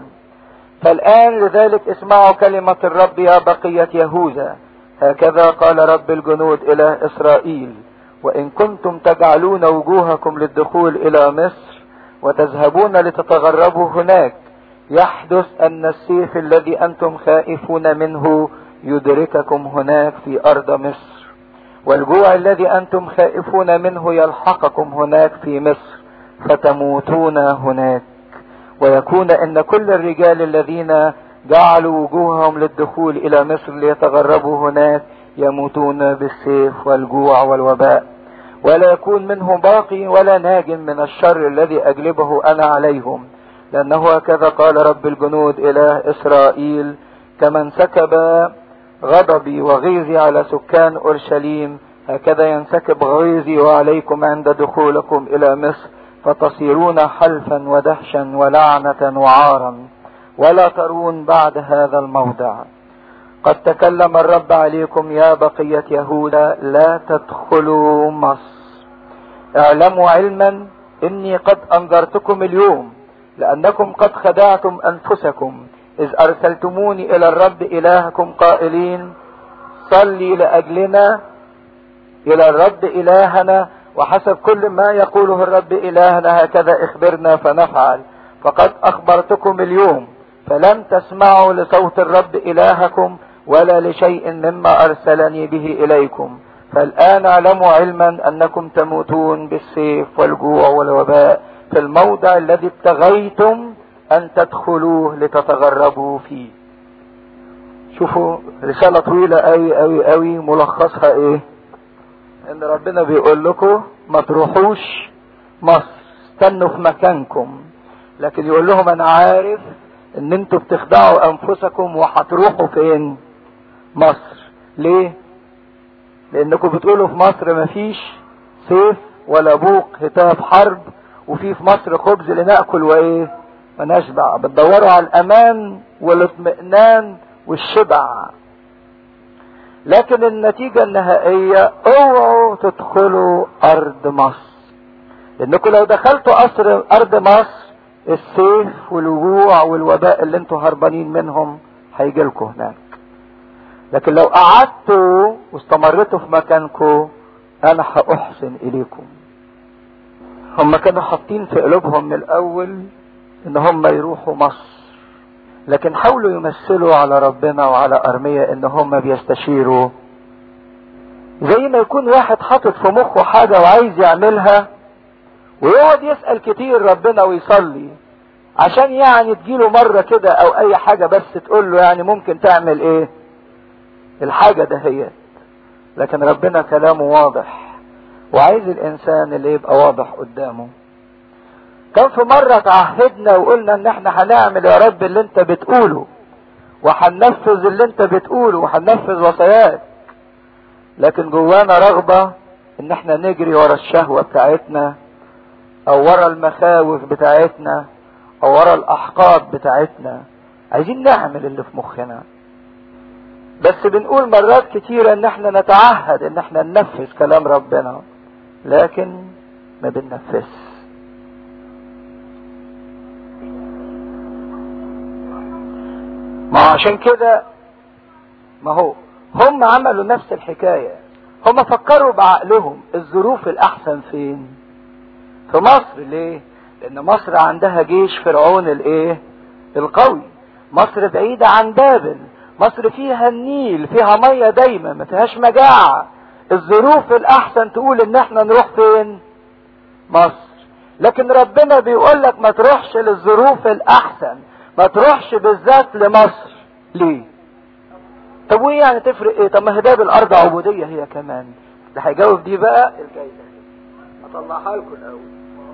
فالآن لذلك اسمعوا كلمة الرب يا بقية يهوذا هكذا قال رب الجنود إلى إسرائيل وإن كنتم تجعلون وجوهكم للدخول إلى مصر وتذهبون لتتغربوا هناك يحدث أن السيف الذي أنتم خائفون منه يدرككم هناك في أرض مصر والجوع الذي أنتم خائفون منه يلحقكم هناك في مصر فتموتون هناك ويكون ان كل الرجال الذين جعلوا وجوههم للدخول الى مصر ليتغربوا هناك يموتون بالسيف والجوع والوباء ولا يكون منهم باقي ولا ناج من الشر الذي اجلبه انا عليهم لانه هكذا قال رب الجنود الى اسرائيل كما انسكب غضبي وغيظي على سكان اورشليم هكذا ينسكب غيظي وعليكم عند دخولكم الى مصر فتصيرون حلفا ودهشا ولعنة وعارا ولا ترون بعد هذا الموضع قد تكلم الرب عليكم يا بقية يهوذا لا تدخلوا مصر اعلموا علما اني قد انذرتكم اليوم لانكم قد خدعتم انفسكم اذ ارسلتموني الى الرب الهكم قائلين صلي لاجلنا الى الرب الهنا وحسب كل ما يقوله الرب إلهنا هكذا اخبرنا فنفعل فقد أخبرتكم اليوم فلم تسمعوا لصوت الرب إلهكم ولا لشيء مما أرسلني به إليكم فالآن اعلموا علما أنكم تموتون بالسيف والجوع والوباء في الموضع الذي ابتغيتم أن تدخلوه لتتغربوا فيه شوفوا رسالة طويلة أوي أوي أوي ملخصها إيه ان ربنا بيقول لكم ما تروحوش مصر استنوا في مكانكم لكن يقول لهم انا عارف ان انتوا بتخدعوا انفسكم وهتروحوا فين مصر ليه لانكم بتقولوا في مصر مفيش سيف ولا بوق هتاف حرب وفي في مصر خبز لناكل وايه ونشبع بتدوروا على الامان والاطمئنان والشبع لكن النتيجة النهائية اوعوا تدخلوا ارض مصر لانكم لو دخلتوا قصر ارض مصر السيف والوجوع والوباء اللي انتوا هربانين منهم هيجي لكم هناك لكن لو قعدتوا واستمرتوا في مكانكم انا هاحسن اليكم هم كانوا حاطين في قلوبهم من الاول ان هم يروحوا مصر لكن حاولوا يمثلوا على ربنا وعلى أرمية ان هم بيستشيروا زي ما يكون واحد حاطط في مخه حاجة وعايز يعملها ويقعد يسأل كتير ربنا ويصلي عشان يعني تجيله مرة كده او اي حاجة بس تقول له يعني ممكن تعمل ايه الحاجة دهيت لكن ربنا كلامه واضح وعايز الانسان اللي يبقى واضح قدامه كان في مرة تعهدنا وقلنا ان احنا هنعمل يا رب اللي انت بتقوله وهننفذ اللي انت بتقوله وهننفذ وصاياك لكن جوانا رغبة ان احنا نجري ورا الشهوة بتاعتنا او ورا المخاوف بتاعتنا او ورا الاحقاد بتاعتنا عايزين نعمل اللي في مخنا بس بنقول مرات كتيرة ان احنا نتعهد ان احنا ننفذ كلام ربنا لكن ما بننفذش ما عشان كده ما هو هم عملوا نفس الحكاية هم فكروا بعقلهم الظروف الأحسن فين في مصر ليه لأن مصر عندها جيش فرعون الإيه القوي مصر بعيدة عن بابل مصر فيها النيل فيها مية دايما ما فيهاش مجاعة الظروف الأحسن تقول إن احنا نروح فين مصر لكن ربنا بيقول لك ما تروحش للظروف الأحسن ما تروحش بالذات لمصر ليه طب وايه يعني تفرق ايه طب ما هي باب الارض عبوديه هي كمان ده هيجاوب دي بقى الجايزه اطلعها لكم الاول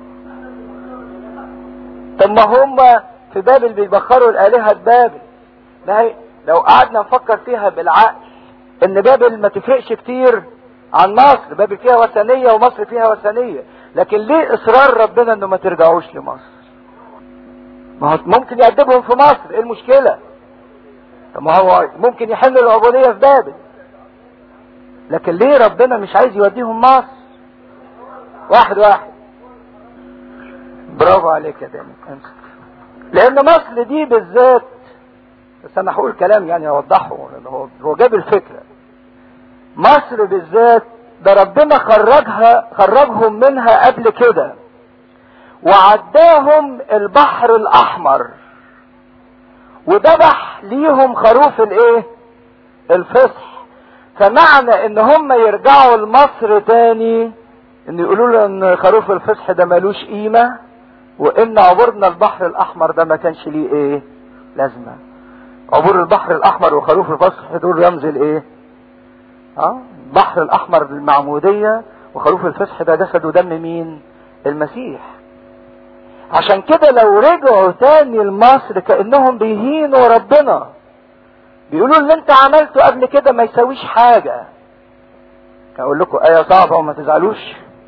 طب ما هم في بابل بيبخروا الالهه بابل ما هي لو قعدنا نفكر فيها بالعقل ان بابل ما تفرقش كتير عن مصر بابل فيها وثنيه ومصر فيها وثنيه لكن ليه اصرار ربنا انه ما ترجعوش لمصر ما هو ممكن يأدبهم في مصر ايه المشكلة طب ما هو ممكن يحل العبودية في بابل لكن ليه ربنا مش عايز يوديهم مصر واحد واحد برافو عليك يا داني لان مصر دي بالذات بس انا هقول كلام يعني اوضحه لان هو هو جاب الفكره مصر بالذات ده ربنا خرجها خرجهم منها قبل كده وعداهم البحر الاحمر وذبح ليهم خروف الايه الفصح فمعنى ان هم يرجعوا لمصر تاني ان يقولوا له ان خروف الفصح ده ملوش قيمة وان عبورنا البحر الاحمر ده ما كانش ليه ايه لازمة عبور البحر الاحمر وخروف الفصح دول رمز الايه اه البحر الاحمر المعمودية وخروف الفصح ده جسد ودم مين المسيح عشان كده لو رجعوا تاني لمصر كانهم بيهينوا ربنا بيقولوا اللي انت عملته قبل كده ما يساويش حاجة اقول لكم ايه صعبة وما تزعلوش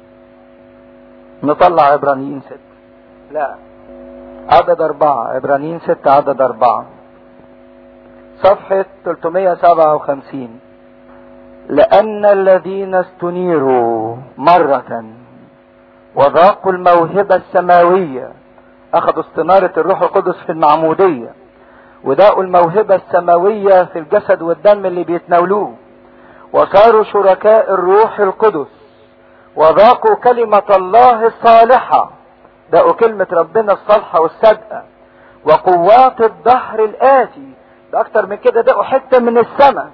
نطلع عبرانيين ست لا عدد اربعة عبرانيين ست عدد اربعة صفحة 357 لأن الذين استنيروا مرة وذاقوا الموهبة السماوية أخذوا استنارة الروح القدس في المعمودية وذاقوا الموهبة السماوية في الجسد والدم اللي بيتناولوه وصاروا شركاء الروح القدس وذاقوا كلمة الله الصالحة ذاقوا كلمة ربنا الصالحة والصادقة وقوات الدهر الآتي ده أكتر من كده ذاقوا حتة من السماء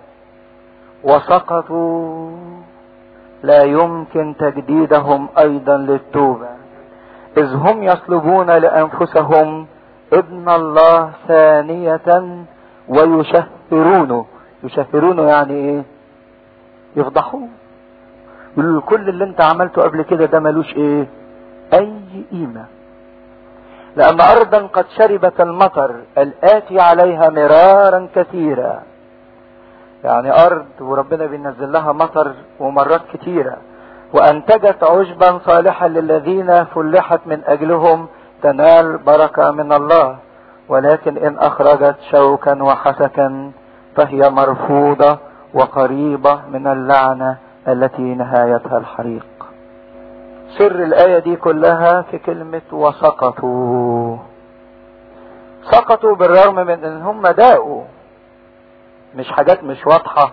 وسقطوا لا يمكن تجديدهم أيضا للتوبة إذ هم يطلبون لأنفسهم ابن الله ثانية ويشهرونه يشهرونه يعني ايه يفضحوه يقولوا كل اللي انت عملته قبل كده ده ملوش ايه اي قيمة لان ارضا قد شربت المطر الاتي عليها مرارا كثيرا يعني ارض وربنا بينزل لها مطر ومرات كثيرة وانتجت عشبا صالحا للذين فلحت من اجلهم تنال بركة من الله ولكن إن أخرجت شوكا وحسكا فهي مرفوضة وقريبة من اللعنة التي نهايتها الحريق سر الآية دي كلها في كلمة وسقطوا سقطوا بالرغم من ان هم داقوا مش حاجات مش واضحة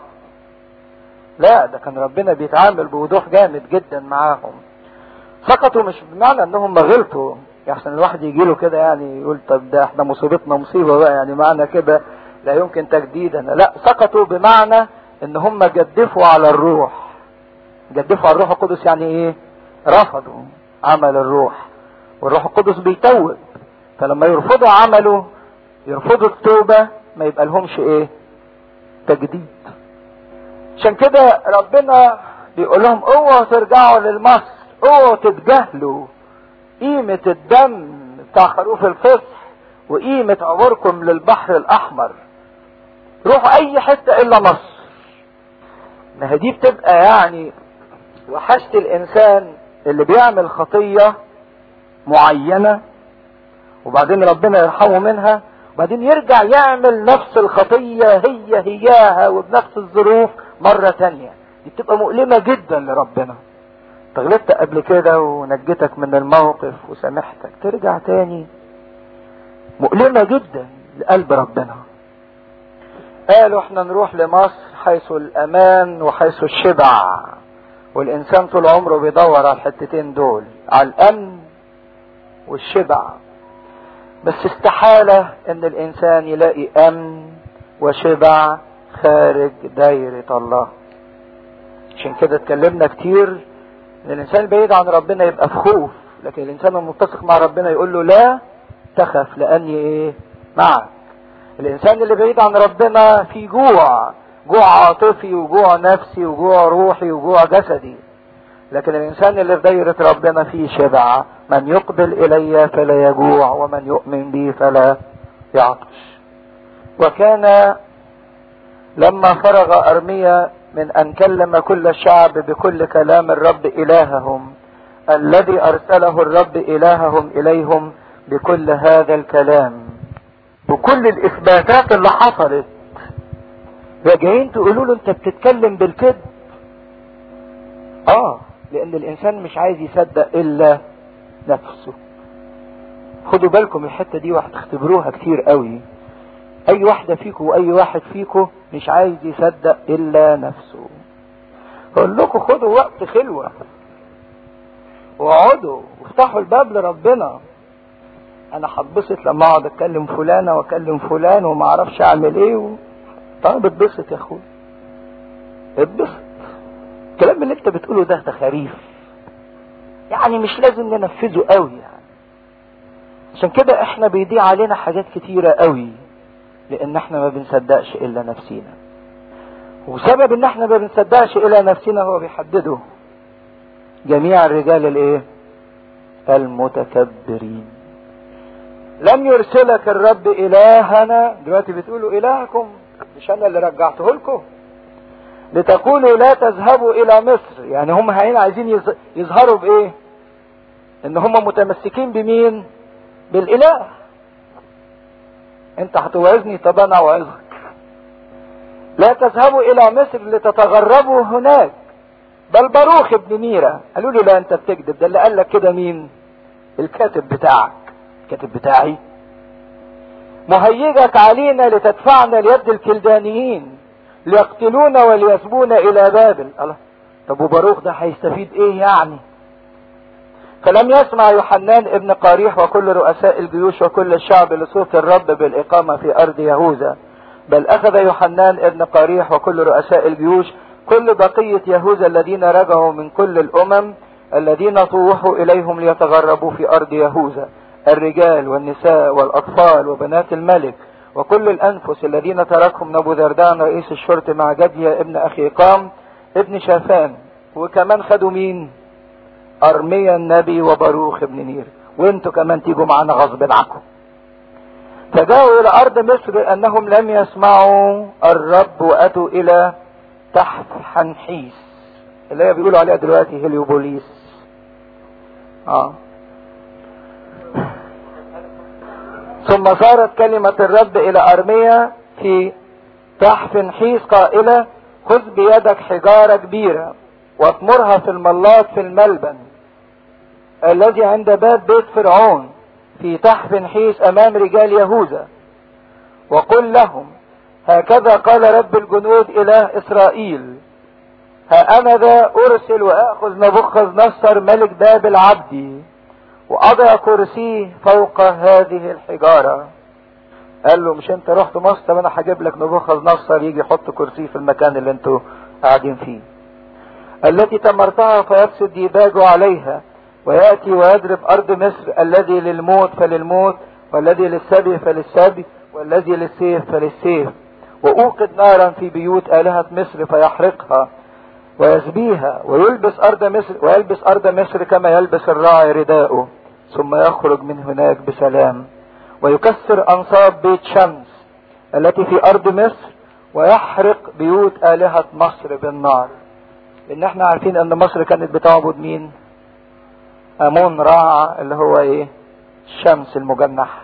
لا ده كان ربنا بيتعامل بوضوح جامد جدا معاهم سقطوا مش بمعنى انهم غلطوا يحسن الواحد يجي له كده يعني يقول طب ده احنا مصيبتنا مصيبة بقى يعني معنى كده لا يمكن تجديدنا لا سقطوا بمعنى ان هم جدفوا على الروح جدفوا على الروح القدس يعني ايه رفضوا عمل الروح والروح القدس بيتوب فلما يرفضوا عمله يرفضوا التوبة ما يبقى لهمش ايه تجديد عشان كده ربنا بيقول لهم اوعوا ترجعوا للمصر اوعوا تتجاهلوا قيمة الدم بتاع خروف الفصح وقيمة عبوركم للبحر الأحمر روحوا أي حتة إلا مصر ما هي دي بتبقى يعني وحشة الإنسان اللي بيعمل خطية معينة وبعدين ربنا يرحمه منها وبعدين يرجع يعمل نفس الخطية هي هياها وبنفس الظروف مرة تانية دي بتبقى مؤلمة جدا لربنا غلطت قبل كده ونجتك من الموقف وسامحتك ترجع تاني مؤلمة جدا لقلب ربنا قالوا احنا نروح لمصر حيث الامان وحيث الشبع والانسان طول عمره بيدور على الحتتين دول على الامن والشبع بس استحالة ان الانسان يلاقي امن وشبع خارج دايرة الله عشان كده اتكلمنا كتير ان الانسان بعيد عن ربنا يبقى في خوف لكن الانسان المتسق مع ربنا يقول له لا تخف لاني ايه معك الانسان اللي بعيد عن ربنا في جوع جوع عاطفي وجوع نفسي وجوع روحي وجوع جسدي لكن الانسان اللي في دايرة ربنا فيه شبع من يقبل الي فلا يجوع ومن يؤمن بي فلا يعطش وكان لما فرغ ارميا من ان كلم كل الشعب بكل كلام الرب الههم الذي ارسله الرب الههم اليهم بكل هذا الكلام بكل الاثباتات اللي حصلت جايين تقولوا له انت بتتكلم بالكذب اه لان الانسان مش عايز يصدق الا نفسه خدوا بالكم الحته دي وهتختبروها كتير قوي اي واحده فيكم واي واحد فيكم مش عايز يصدق الا نفسه اقول لكم خدوا وقت خلوه واقعدوا وافتحوا الباب لربنا انا هتبسط لما اقعد اتكلم فلانه واكلم فلان وما اعرفش اعمل ايه و... طيب اتبسط يا اخويا اتبسط الكلام اللي انت بتقوله ده تخاريف يعني مش لازم ننفذه قوي يعني عشان كده احنا بيضيع علينا حاجات كتيرة قوي لان احنا ما بنصدقش الا نفسينا وسبب ان احنا ما بنصدقش الا نفسنا هو بيحدده جميع الرجال الايه المتكبرين لم يرسلك الرب الهنا دلوقتي بتقولوا الهكم مش انا اللي رجعته لكم لتقولوا لا تذهبوا الى مصر يعني هم هنا عايزين يظهروا بايه ان هم متمسكين بمين بالاله انت هتوعظني طب انا اوعظك لا تذهبوا الى مصر لتتغربوا هناك بل باروخ ابن ميرا قالوا لي لا انت بتكذب ده اللي قال لك كده مين الكاتب بتاعك الكاتب بتاعي مهيجك علينا لتدفعنا ليد الكلدانيين ليقتلونا وليسبونا الى بابل الله طب وباروخ ده هيستفيد ايه يعني فلم يسمع يوحنان ابن قاريح وكل رؤساء الجيوش وكل الشعب لصوت الرب بالإقامة في أرض يهوذا بل أخذ يوحنان ابن قاريح وكل رؤساء الجيوش كل بقية يهوذا الذين رجعوا من كل الأمم الذين طوحوا إليهم ليتغربوا في أرض يهوذا الرجال والنساء والأطفال وبنات الملك وكل الأنفس الذين تركهم نبو ذردان رئيس الشرطة مع جديا ابن أخي قام ابن شافان وكمان خدوا مين أرميا النبي وباروخ ابن نير وانتوا كمان تيجوا معانا غصب عنكم فجاءوا إلى أرض مصر أنهم لم يسمعوا الرب وأتوا إلى تحت حنحيس اللي هي بيقولوا عليها دلوقتي هليوبوليس اه ثم صارت كلمة الرب إلى أرميا في تحت حنحيس قائلة خذ بيدك حجارة كبيرة واطمرها في الملاط في الملبن الذي عند باب بيت فرعون في تحت حيس امام رجال يهوذا وقل لهم هكذا قال رب الجنود اله اسرائيل ها انا ذا ارسل واخذ نبوخذ نصر ملك بابل عبدي واضع كرسيه فوق هذه الحجارة قال له مش انت رحت مصر طب انا هجيب لك نبوخذ نصر يجي يحط كرسيه في المكان اللي انتوا قاعدين فيه التي تمرتها فيفسد ديباجه عليها ويأتي ويضرب أرض مصر الذي للموت فللموت والذي للسبي فللسبي والذي للسيف فللسيف وأوقد نارا في بيوت آلهة مصر فيحرقها ويزبيها ويلبس أرض مصر ويلبس أرض مصر كما يلبس الراعي رداءه ثم يخرج من هناك بسلام ويكسر أنصاب بيت شمس التي في أرض مصر ويحرق بيوت آلهة مصر بالنار لأن احنا عارفين أن مصر كانت بتعبد مين؟ امون راع اللي هو ايه الشمس المجنح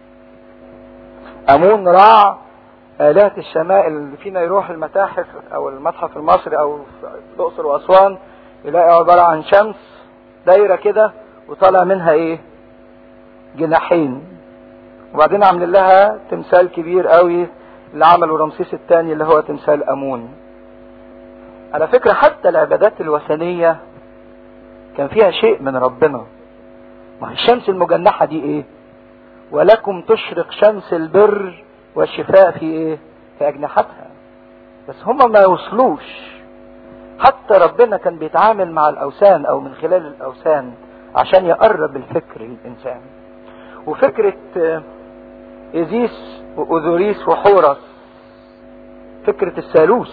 امون راع آلهة الشماء اللي فينا يروح المتاحف او المتحف المصري او الاقصر واسوان يلاقي عبارة عن شمس دايرة كده وطالع منها ايه جناحين وبعدين عاملين لها تمثال كبير قوي اللي عمله رمسيس الثاني اللي هو تمثال امون على فكرة حتى العبادات الوثنية كان فيها شيء من ربنا ما هي الشمس المجنحة دي ايه ولكم تشرق شمس البر والشفاء في ايه في اجنحتها بس هما ما يوصلوش حتى ربنا كان بيتعامل مع الاوثان او من خلال الاوثان عشان يقرب الفكر للانسان وفكرة ايزيس واوزوريس وحورس فكرة الثالوث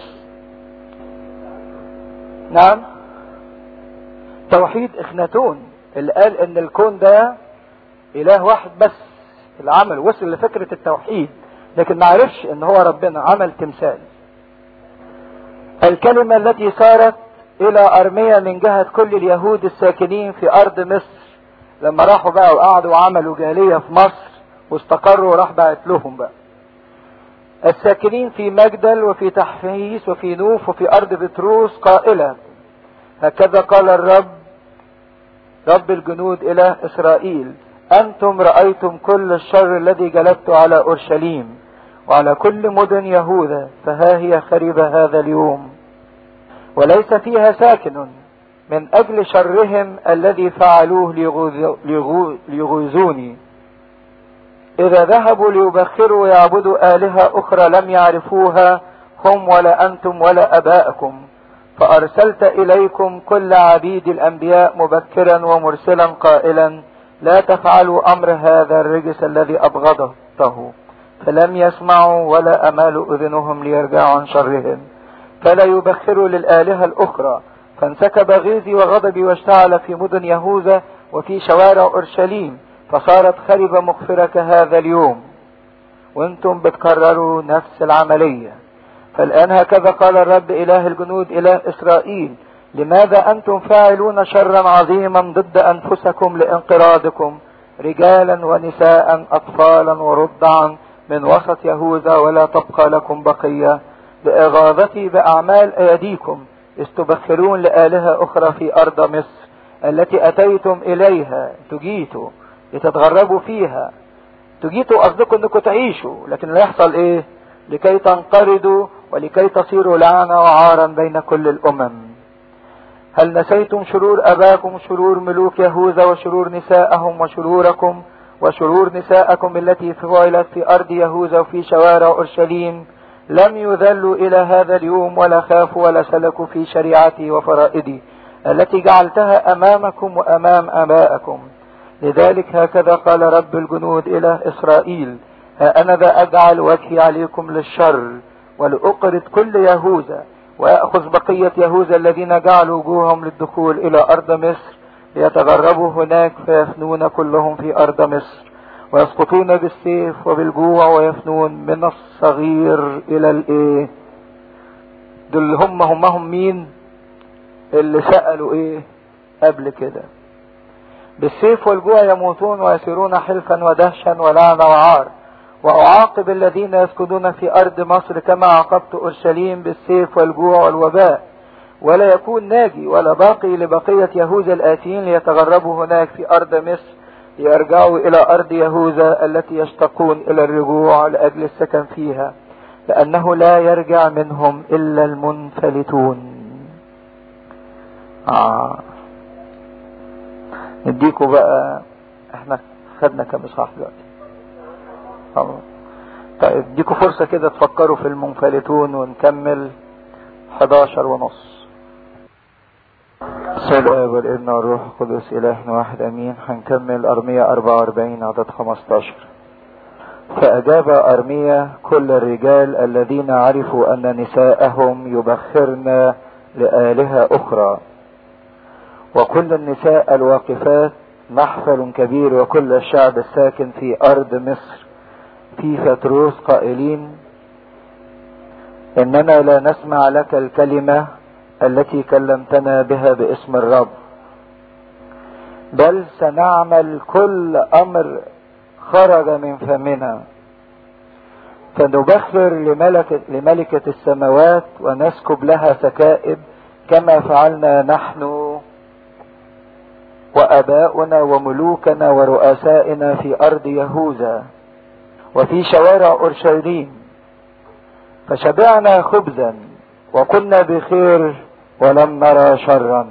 نعم توحيد اخناتون اللي قال ان الكون ده اله واحد بس اللي عمل وصل لفكرة التوحيد لكن ما عرفش ان هو ربنا عمل تمثال الكلمة التي صارت الى ارميا من جهة كل اليهود الساكنين في ارض مصر لما راحوا بقى وقعدوا وعملوا جالية في مصر واستقروا راح بعت لهم بقى الساكنين في مجدل وفي تحفيس وفي نوف وفي أرض بتروس قائلة هكذا قال الرب رب الجنود إلى إسرائيل أنتم رأيتم كل الشر الذي جلبت على أورشليم وعلى كل مدن يهوذا فها هي خربة هذا اليوم وليس فيها ساكن من أجل شرهم الذي فعلوه ليغوزوني إذا ذهبوا ليبخروا ويعبدوا آلهة أخرى لم يعرفوها هم ولا أنتم ولا أباءكم فأرسلت إليكم كل عبيد الأنبياء مبكرا ومرسلا قائلا لا تفعلوا أمر هذا الرجس الذي أبغضته فلم يسمعوا ولا أمالوا أذنهم ليرجعوا عن شرهم فلا يبخروا للآلهة الأخرى فانسكب غيظي وغضبي واشتعل في مدن يهوذا وفي شوارع أورشليم فصارت خربة مغفرة كهذا اليوم وانتم بتكرروا نفس العملية فالآن هكذا قال الرب إله الجنود إله إسرائيل لماذا أنتم فاعلون شرا عظيما ضد أنفسكم لانقراضكم رجالا ونساء أطفالا ورضعا من وسط يهوذا ولا تبقى لكم بقية لإغاظتي بأعمال أيديكم استبخلون لآلهة أخرى في أرض مصر التي أتيتم إليها تجيتوا لتتغربوا فيها تجيتوا قصدكم انكم تعيشوا لكن اللي يحصل ايه لكي تنقرضوا ولكي تصيروا لعنة وعارا بين كل الامم هل نسيتم شرور اباكم شرور ملوك يهوذا وشرور نساءهم وشروركم وشرور نساءكم التي فعلت في ارض يهوذا وفي شوارع اورشليم لم يذلوا الى هذا اليوم ولا خافوا ولا سلكوا في شريعتي وفرائدي التي جعلتها امامكم وامام ابائكم لذلك هكذا قال رب الجنود إلى إسرائيل ها أنا ذا أجعل وجهي عليكم للشر ولأقرض كل يهوذا ويأخذ بقية يهوذا الذين جعلوا وجوههم للدخول إلى أرض مصر ليتغربوا هناك فيفنون كلهم في أرض مصر ويسقطون بالسيف وبالجوع ويفنون من الصغير إلى الإيه دول هم هم هم مين اللي سألوا إيه قبل كده بالسيف والجوع يموتون ويسيرون حلفا ودهشا ولعنة وعار وأعاقب الذين يسكنون في أرض مصر كما عاقبت أورشليم بالسيف والجوع والوباء ولا يكون ناجي ولا باقي لبقية يهوذا الآتيين ليتغربوا هناك في أرض مصر ليرجعوا إلى أرض يهوذا التي يشتقون إلى الرجوع لأجل السكن فيها لأنه لا يرجع منهم إلا المنفلتون آه. نديكوا بقى احنا خدنا كام اصحاح دلوقتي اه طيب اديكوا فرصة كده تفكروا في المنفلتون ونكمل 11 ونص بسم الله والابن والروح القدس الهنا واحد امين هنكمل ارمية 44 عدد 15 فاجاب ارمية كل الرجال الذين عرفوا ان نساءهم يبخرن لآلهة اخرى وكل النساء الواقفات محفل كبير وكل الشعب الساكن في أرض مصر في فتروس قائلين إننا لا نسمع لك الكلمة التي كلمتنا بها باسم الرب بل سنعمل كل أمر خرج من فمنا فنبخر لملكة, لملكة السماوات ونسكب لها سكائب كما فعلنا نحن واباؤنا وملوكنا ورؤسائنا في ارض يهوذا وفي شوارع اورشليم فشبعنا خبزا وكنا بخير ولم نرى شرا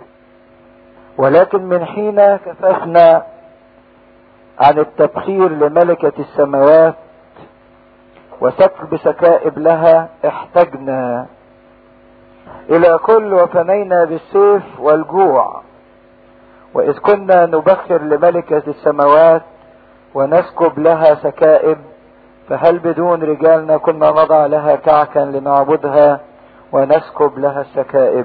ولكن من حين كففنا عن التبخير لملكة السماوات وسكب سكائب لها احتجنا الى كل وفنينا بالسيف والجوع وإذ كنا نبخر لملكة السماوات ونسكب لها سكائب فهل بدون رجالنا كنا نضع لها كعكا لنعبدها ونسكب لها السكائب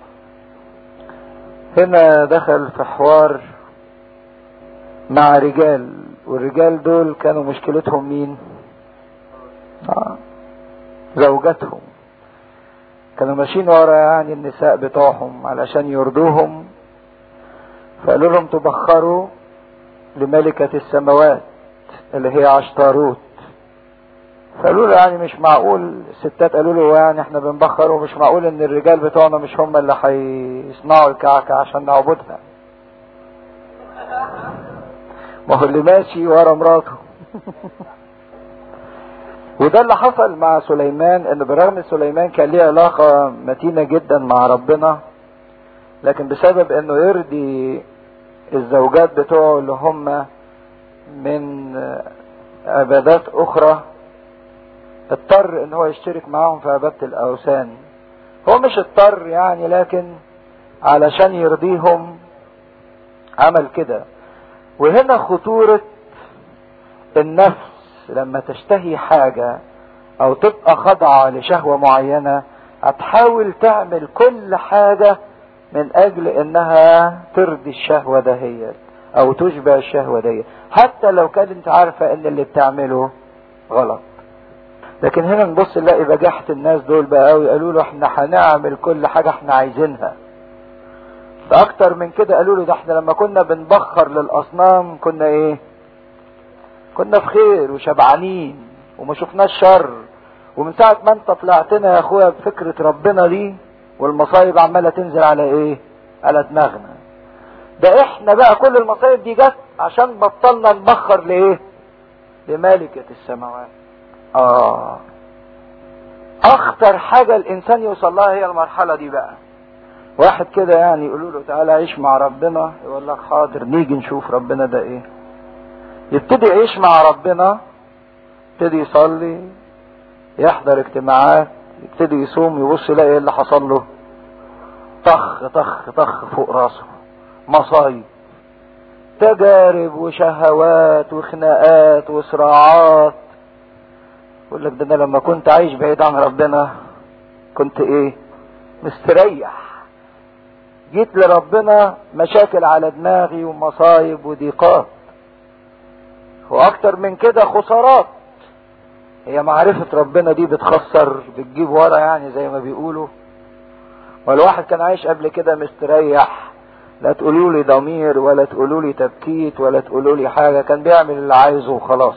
هنا دخل في حوار مع رجال والرجال دول كانوا مشكلتهم مين آه. زوجاتهم كانوا ماشيين ورا يعني النساء بتوعهم علشان يرضوهم فقالوا لهم تبخروا لملكة السماوات اللي هي عشتاروت فقالوا له يعني مش معقول الستات قالوا له يعني احنا بنبخر ومش معقول ان الرجال بتوعنا مش هم اللي هيصنعوا الكعكة عشان نعبدها ما هو اللي ماشي ورا مراته وده اللي حصل مع سليمان ان برغم سليمان كان ليه علاقة متينة جدا مع ربنا لكن بسبب انه يرضي الزوجات بتوعه اللي هم من عبادات اخرى اضطر ان هو يشترك معاهم في عبادة الاوثان هو مش اضطر يعني لكن علشان يرضيهم عمل كده وهنا خطورة النفس لما تشتهي حاجة او تبقى خاضعة لشهوة معينة هتحاول تعمل كل حاجة من اجل انها ترضي الشهوة دهيت او تشبع الشهوة دي حتى لو كانت انت عارفة ان اللي بتعمله غلط لكن هنا نبص نلاقي بجاحة الناس دول بقى قوي قالوا له احنا هنعمل كل حاجة احنا عايزينها ده اكتر من كده قالوا له ده احنا لما كنا بنبخر للاصنام كنا ايه كنا في خير وشبعانين وما شفناش شر ومن ساعة ما انت طلعتنا يا اخويا بفكرة ربنا دي والمصايب عمالة تنزل على ايه على دماغنا ده احنا بقى كل المصايب دي جت عشان بطلنا نبخر لايه لمالكة السماوات اه اخطر حاجة الانسان يوصل لها هي المرحلة دي بقى واحد كده يعني يقولوا له تعالى عيش مع ربنا يقول لك حاضر نيجي نشوف ربنا ده ايه يبتدي يعيش مع ربنا يبتدي يصلي يحضر اجتماعات يبتدي يصوم يبص يلاقي ايه اللي حصل له طخ طخ طخ فوق راسه مصايب تجارب وشهوات وخناقات وصراعات يقول لك ده انا لما كنت عايش بعيد عن ربنا كنت ايه مستريح جيت لربنا مشاكل على دماغي ومصايب وضيقات واكتر من كده خسارات هي معرفة ربنا دي بتخسر بتجيب ورا يعني زي ما بيقولوا والواحد كان عايش قبل كده مستريح لا تقولوا لي ضمير ولا تقولوا لي تبكيت ولا تقولوا لي حاجة كان بيعمل اللي عايزه وخلاص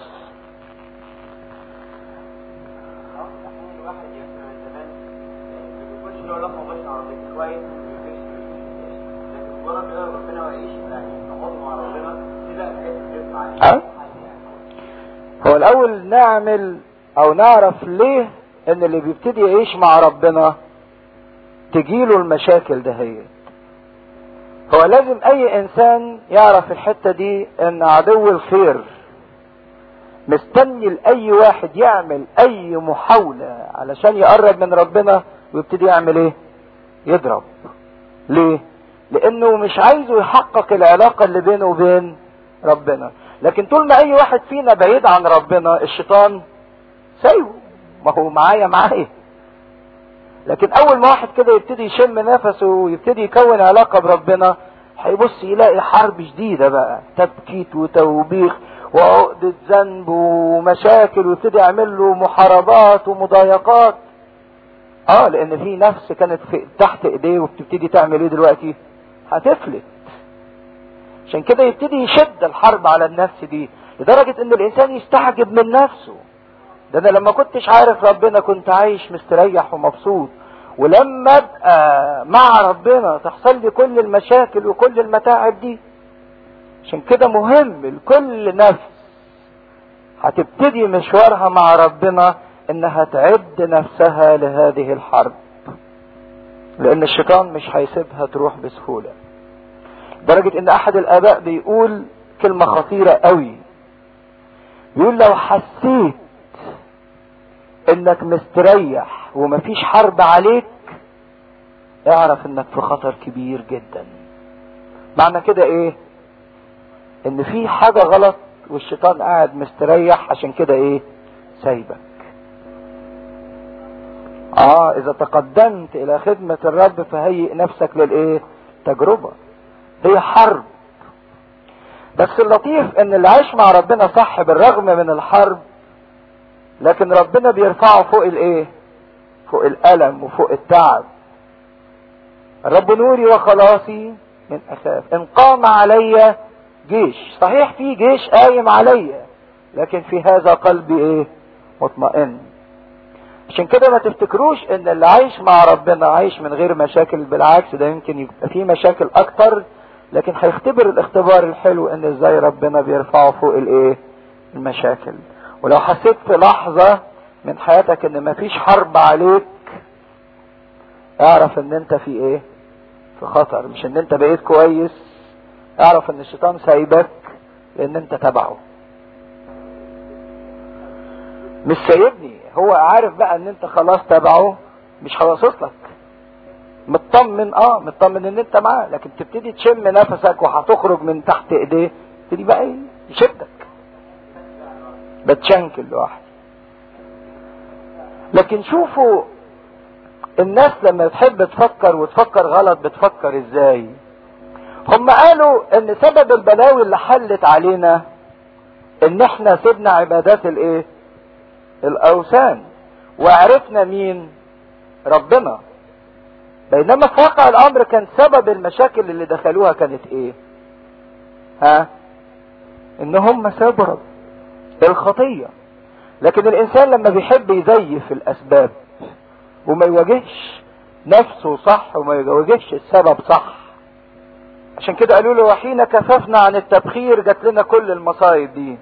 أه؟ هو الاول نعمل او نعرف ليه ان اللي بيبتدي يعيش مع ربنا تجيله المشاكل دهيت هو لازم اي انسان يعرف الحتة دي ان عدو الخير مستني لاي واحد يعمل اي محاولة علشان يقرب من ربنا ويبتدي يعمل ايه يضرب ليه لانه مش عايزه يحقق العلاقة اللي بينه وبين ربنا لكن طول ما اي واحد فينا بعيد عن ربنا الشيطان سايبه ما هو معايا معايا لكن اول ما واحد كده يبتدي يشم نفسه ويبتدي يكون علاقة بربنا هيبص يلاقي حرب شديدة بقى تبكيت وتوبيخ وعقدة ذنب ومشاكل ويبتدي يعمل له محاربات ومضايقات اه لان في نفس كانت في تحت ايديه وبتبتدي تعمل ايه دلوقتي هتفلت عشان كده يبتدي يشد الحرب على النفس دي لدرجة ان الانسان يستعجب من نفسه ده انا لما كنتش عارف ربنا كنت عايش مستريح ومبسوط ولما ابقى مع ربنا تحصل لي كل المشاكل وكل المتاعب دي عشان كده مهم لكل نفس هتبتدي مشوارها مع ربنا انها تعد نفسها لهذه الحرب لان الشيطان مش هيسيبها تروح بسهوله لدرجة ان احد الاباء بيقول كلمة خطيرة قوي بيقول لو حسيت انك مستريح ومفيش حرب عليك اعرف انك في خطر كبير جدا معنى كده ايه ان في حاجة غلط والشيطان قاعد مستريح عشان كده ايه سايبك اه اذا تقدمت الى خدمة الرب فهيئ نفسك للايه تجربة هي حرب بس اللطيف ان اللي عايش مع ربنا صح بالرغم من الحرب لكن ربنا بيرفعه فوق الايه فوق الالم وفوق التعب الرب نوري وخلاصي من اخاف ان قام علي جيش صحيح في جيش قايم عليا لكن في هذا قلبي ايه مطمئن عشان كده ما تفتكروش ان اللي عايش مع ربنا عايش من غير مشاكل بالعكس ده يمكن يبقى فيه مشاكل اكتر لكن هيختبر الاختبار الحلو ان ازاي ربنا بيرفعه فوق الايه المشاكل ولو حسيت في لحظة من حياتك ان مفيش حرب عليك اعرف ان انت في ايه في خطر مش ان انت بقيت كويس اعرف ان الشيطان سايبك لان انت تبعه مش سايبني هو عارف بقى ان انت خلاص تبعه مش هيصص لك مطمن اه مطمن ان انت معاه لكن تبتدي تشم نفسك وهتخرج من تحت ايديه تبتدي بقى ايه يشدك بتشنكل لوحدي لكن شوفوا الناس لما تحب تفكر وتفكر غلط بتفكر ازاي هم قالوا ان سبب البلاوي اللي حلت علينا ان احنا سيبنا عبادات الايه الاوثان وعرفنا مين ربنا بينما في واقع الامر كان سبب المشاكل اللي دخلوها كانت ايه ها ان هم سابوا رب الخطية لكن الانسان لما بيحب يزيف الاسباب وما يواجهش نفسه صح وما يواجهش السبب صح عشان كده قالوا له وحين كففنا عن التبخير جات لنا كل المصايب دي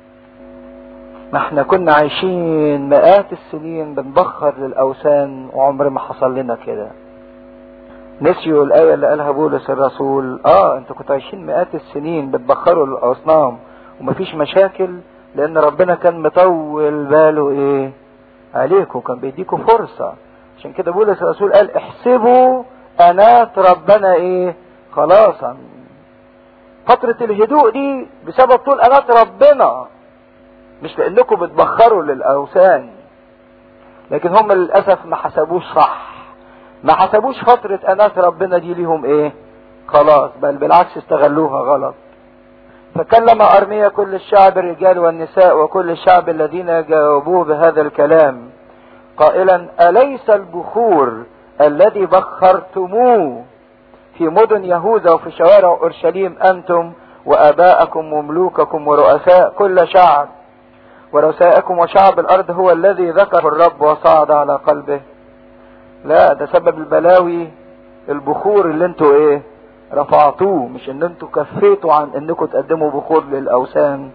ما احنا كنا عايشين مئات السنين بنبخر للاوثان وعمر ما حصل لنا كده نسيوا الآية اللي قالها بولس الرسول اه انتوا كنتوا عايشين مئات السنين بتبخروا للأصنام ومفيش مشاكل لأن ربنا كان مطول باله ايه عليكم كان بيديكوا فرصة عشان كده بولس الرسول قال احسبوا أنات ربنا ايه خلاصا فترة الهدوء دي بسبب طول أنات ربنا مش لأنكم بتبخروا للأوثان لكن هم للأسف ما حسبوش صح ما حسبوش فترة أناس ربنا دي ليهم إيه خلاص بل بالعكس استغلوها غلط فكلم أرميا كل الشعب الرجال والنساء وكل الشعب الذين جاوبوه بهذا الكلام قائلا أليس البخور الذي بخرتموه في مدن يهوذا وفي شوارع أورشليم أنتم وآباءكم وملوككم ورؤساء كل شعب ورؤساءكم وشعب الأرض هو الذي ذكر الرب وصعد على قلبه لا ده سبب البلاوي البخور اللي انتوا ايه رفعتوه مش ان انتوا كفيتوا عن انكم تقدموا بخور للاوثان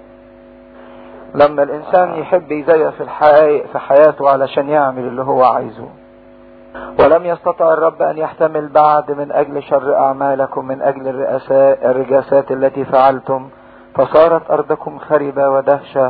لما الانسان يحب يزيف الحقائق في حياته علشان يعمل اللي هو عايزه ولم يستطع الرب ان يحتمل بعد من اجل شر اعمالكم من اجل الرئاسات الرجاسات التي فعلتم فصارت ارضكم خربة ودهشة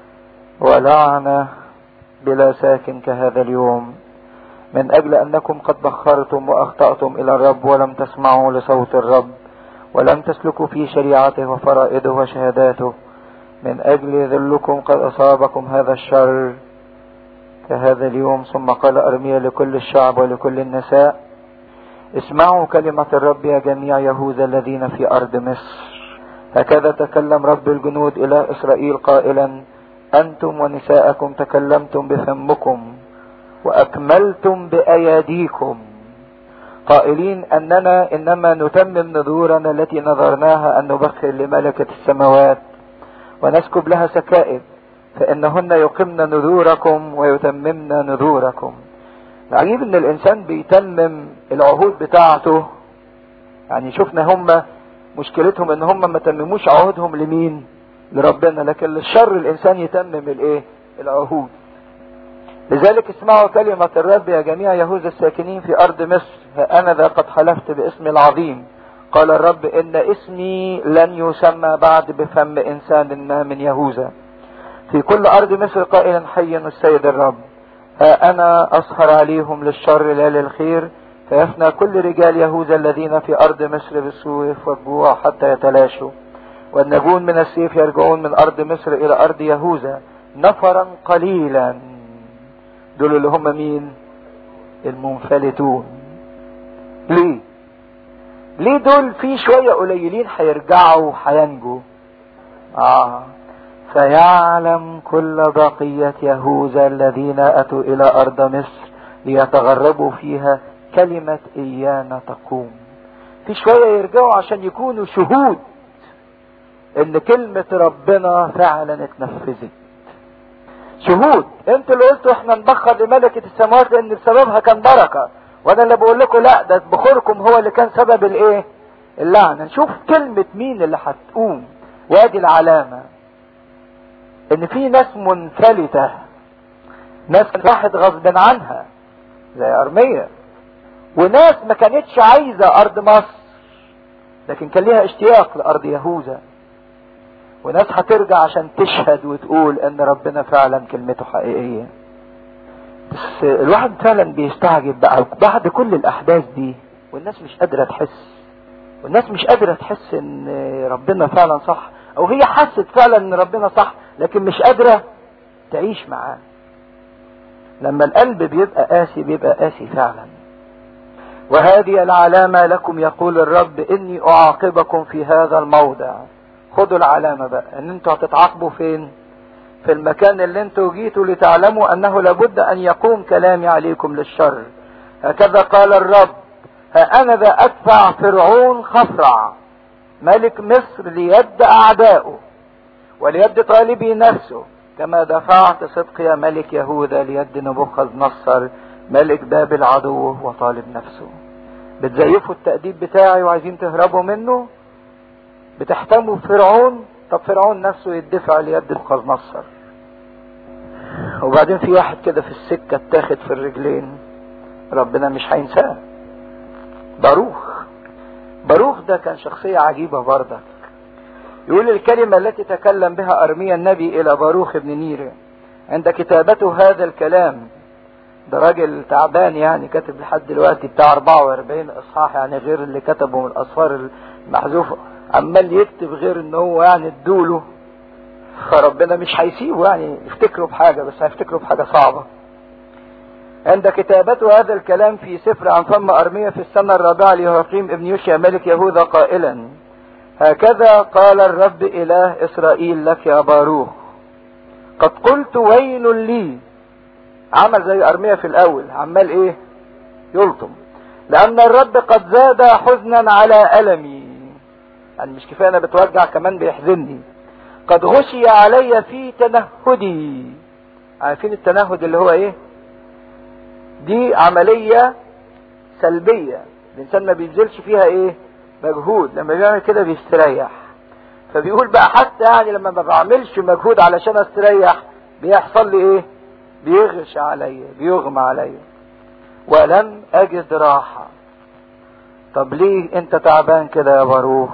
ولعنة بلا ساكن كهذا اليوم من اجل انكم قد بخرتم واخطأتم الى الرب ولم تسمعوا لصوت الرب ولم تسلكوا في شريعته وفرائده وشهاداته من اجل ذلكم قد اصابكم هذا الشر كهذا اليوم ثم قال ارميا لكل الشعب ولكل النساء اسمعوا كلمة الرب يا جميع يهوذا الذين في ارض مصر هكذا تكلم رب الجنود الى اسرائيل قائلا انتم ونساءكم تكلمتم بفمكم واكملتم باياديكم قائلين اننا انما نتمم نذورنا التي نذرناها ان نبخر لملكة السماوات ونسكب لها سكائب فانهن يقمن نذوركم ويتممن نذوركم العجيب ان الانسان بيتمم العهود بتاعته يعني شفنا هم مشكلتهم ان هم ما تمموش عهودهم لمين لربنا لكن للشر الانسان يتمم الايه العهود لذلك اسمعوا كلمة الرب يا جميع يهوذا الساكنين في أرض مصر فأنا ذا قد حلفت باسمي العظيم قال الرب إن اسمي لن يسمى بعد بفم إنسان ما من يهوذا في كل أرض مصر قائلا حي السيد الرب ها أنا أسهر عليهم للشر لا للخير فيفنى كل رجال يهوذا الذين في أرض مصر بالسوف والجوع حتى يتلاشوا والنجون من السيف يرجعون من أرض مصر إلى أرض يهوذا نفرا قليلا دول اللي هم مين المنفلتون ليه ليه دول في شوية قليلين هيرجعوا هينجوا اه فيعلم كل بقية يهوذا الذين أتوا إلى أرض مصر ليتغربوا فيها كلمة إيانا تقوم في شوية يرجعوا عشان يكونوا شهود ان كلمة ربنا فعلا اتنفذت شهود انتوا اللي قلتوا احنا نبخر لملكة السماوات لان بسببها كان بركة وانا اللي بقول لكم لا ده بخوركم هو اللي كان سبب الايه اللعنة نشوف كلمة مين اللي هتقوم وادي العلامة ان في ناس منفلتة ناس راحت غصب عنها زي ارمية وناس ما كانتش عايزة ارض مصر لكن كان ليها اشتياق لارض يهوذا وناس هترجع عشان تشهد وتقول ان ربنا فعلا كلمته حقيقية بس الواحد فعلا بيستعجب بقى بعد كل الاحداث دي والناس مش قادرة تحس والناس مش قادرة تحس ان ربنا فعلا صح او هي حست فعلا ان ربنا صح لكن مش قادرة تعيش معاه لما القلب بيبقى قاسي بيبقى قاسي فعلا وهذه العلامة لكم يقول الرب اني اعاقبكم في هذا الموضع خدوا العلامة بقى ان انتوا هتتعاقبوا فين في المكان اللي انتوا جيتوا لتعلموا انه لابد ان يقوم كلامي عليكم للشر هكذا قال الرب ها انا ذا ادفع فرعون خفرع ملك مصر ليد اعدائه وليد طالبي نفسه كما دفعت صدقيا ملك يهوذا ليد نبوخذ نصر ملك بابل عدوه وطالب نفسه بتزيفوا التأديب بتاعي وعايزين تهربوا منه بتحتموا فرعون طب فرعون نفسه يدفع ليد نبوخذ نصر وبعدين في واحد كده في السكة اتاخد في الرجلين ربنا مش هينساه باروخ باروخ ده كان شخصية عجيبة بردك يقول الكلمة التي تكلم بها أرميا النبي إلى باروخ بن نيرة عند كتابته هذا الكلام ده راجل تعبان يعني كاتب لحد دلوقتي بتاع 44 إصحاح يعني غير اللي كتبه من الأسفار المحذوفة عمال يكتب غير إن هو يعني ادوله فربنا مش هيسيبه يعني يفتكروا بحاجة بس هيفتكروا بحاجة صعبة عند كتابته هذا الكلام في سفر عن فم أرمية في السنة الرابعة ليهاقيم ابن يوشيا ملك يهوذا قائلا هكذا قال الرب إله إسرائيل لك يا باروخ قد قلت ويل لي عمل زي أرمية في الأول عمال إيه يلطم لأن الرب قد زاد حزنا على ألمي يعني مش كفاية أنا بتوجع كمان بيحزنني قد غشي علي في تنهدي عارفين التنهد اللي هو إيه دي عملية سلبية الإنسان ما بيبذلش فيها إيه مجهود لما بيعمل كده بيستريح فبيقول بقى حتى يعني لما ما بعملش مجهود علشان استريح بيحصل لي ايه بيغش عليا بيغمى عليا ولم اجد راحة طب ليه انت تعبان كده يا باروخ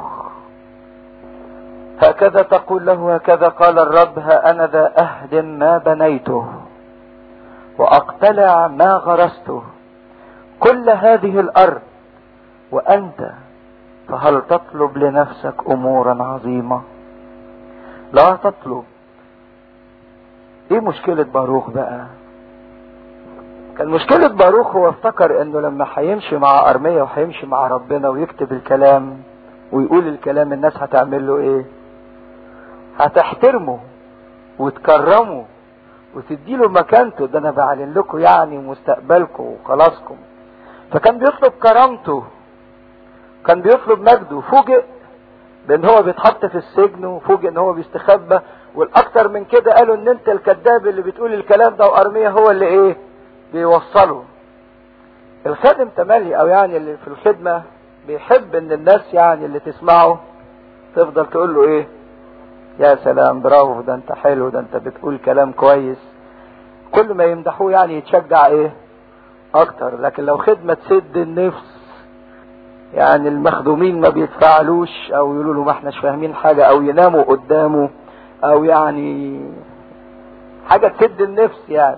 هكذا تقول له هكذا قال الرب ها انا ذا اهدم ما بنيته واقتلع ما غرسته كل هذه الارض وانت فهل تطلب لنفسك امورا عظيمة لا تطلب ايه مشكلة باروخ بقى كان مشكلة باروخ هو افتكر انه لما هيمشي مع ارمية وهيمشي مع ربنا ويكتب الكلام ويقول الكلام الناس هتعمل له ايه هتحترمه وتكرمه وتديله مكانته ده انا بعلن لكم يعني مستقبلكم وخلاصكم فكان بيطلب كرامته كان بيطلب مجده فوجئ بان هو بيتحط في السجن وفوجئ ان هو بيستخبى والاكتر من كده قالوا ان انت الكذاب اللي بتقول الكلام ده وارميه هو اللي ايه بيوصله الخادم تملي او يعني اللي في الخدمة بيحب ان الناس يعني اللي تسمعه تفضل تقول له ايه يا سلام برافو ده انت حلو ده انت بتقول كلام كويس كل ما يمدحوه يعني يتشجع ايه اكتر لكن لو خدمة تسد النفس يعني المخدومين ما بيتفاعلوش او يقولوا له ما احناش فاهمين حاجة او يناموا قدامه او يعني حاجة تسد النفس يعني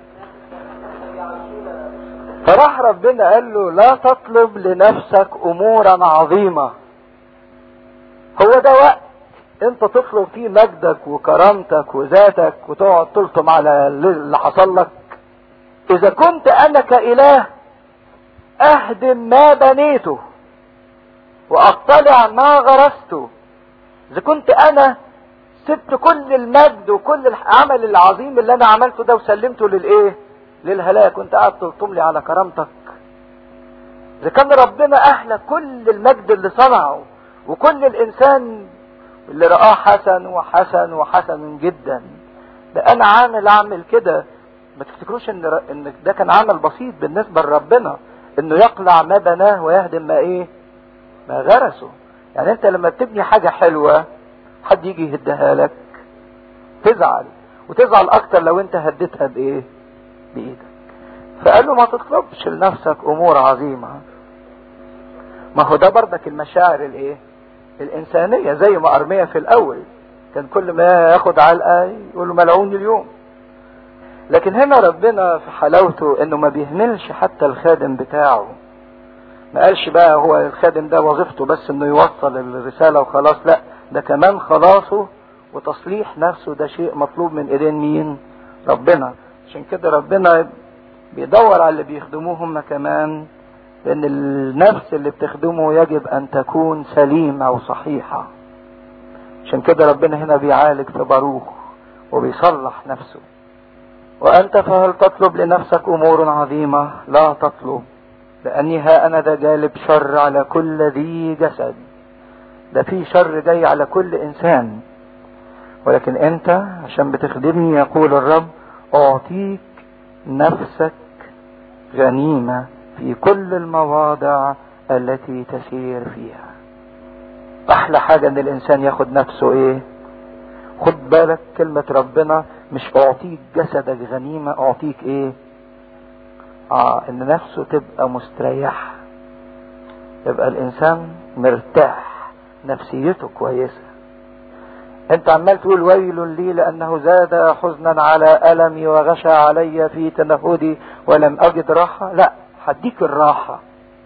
فراح ربنا قال له لا تطلب لنفسك امورا عظيمة هو ده وقت انت تطلب فيه مجدك وكرامتك وذاتك وتقعد تلطم على اللي حصل لك اذا كنت انا كاله اهدم ما بنيته واقتلع ما غرسته اذا كنت انا سبت كل المجد وكل العمل العظيم اللي انا عملته ده وسلمته للايه للهلاك كنت قاعد تلطم لي على كرامتك اذا كان ربنا اهلك كل المجد اللي صنعه وكل الانسان اللي رآه حسن وحسن وحسن جدا ده انا عامل اعمل كده ما تفتكروش ان ان ده كان عمل بسيط بالنسبه لربنا انه يقلع ما بناه ويهدم ما ايه ما غرسه يعني انت لما بتبني حاجه حلوه حد يجي يهدها لك تزعل وتزعل اكتر لو انت هديتها بايه بايدك فقال له ما تطلبش لنفسك امور عظيمه ما هو ده بردك المشاعر الايه الانسانيه زي ما ارميه في الاول كان كل ما ياخد علقه يقول له ملعون اليوم لكن هنا ربنا في حلاوته انه ما بيهملش حتى الخادم بتاعه ما قالش بقى هو الخادم ده وظيفته بس انه يوصل الرساله وخلاص لا ده كمان خلاصه وتصليح نفسه ده شيء مطلوب من ايدين مين ربنا عشان كده ربنا بيدور على اللي بيخدموه هم كمان لان النفس اللي بتخدمه يجب ان تكون سليمه وصحيحه عشان كده ربنا هنا بيعالج في باروخ وبيصلح نفسه وأنت فهل تطلب لنفسك أمور عظيمة لا تطلب لأني ها أنا ذا جالب شر على كل ذي جسد ده في شر جاي على كل إنسان ولكن أنت عشان بتخدمني يقول الرب أعطيك نفسك غنيمة في كل المواضع التي تسير فيها أحلى حاجة إن الإنسان ياخد نفسه إيه خد بالك كلمة ربنا مش اعطيك جسدك غنيمة اعطيك ايه اه ان نفسه تبقى مستريحة يبقى الانسان مرتاح نفسيته كويسة انت عمال تقول ويل لي لانه زاد حزنا على المي وغشى علي في تنهدي ولم اجد راحة لا هديك الراحة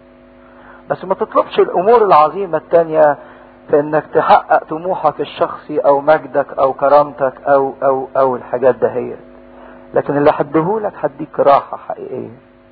بس ما تطلبش الامور العظيمة التانية في انك تحقق طموحك الشخصي او مجدك او كرامتك او او او الحاجات دهيت لكن اللي حدهولك هديك راحة حقيقية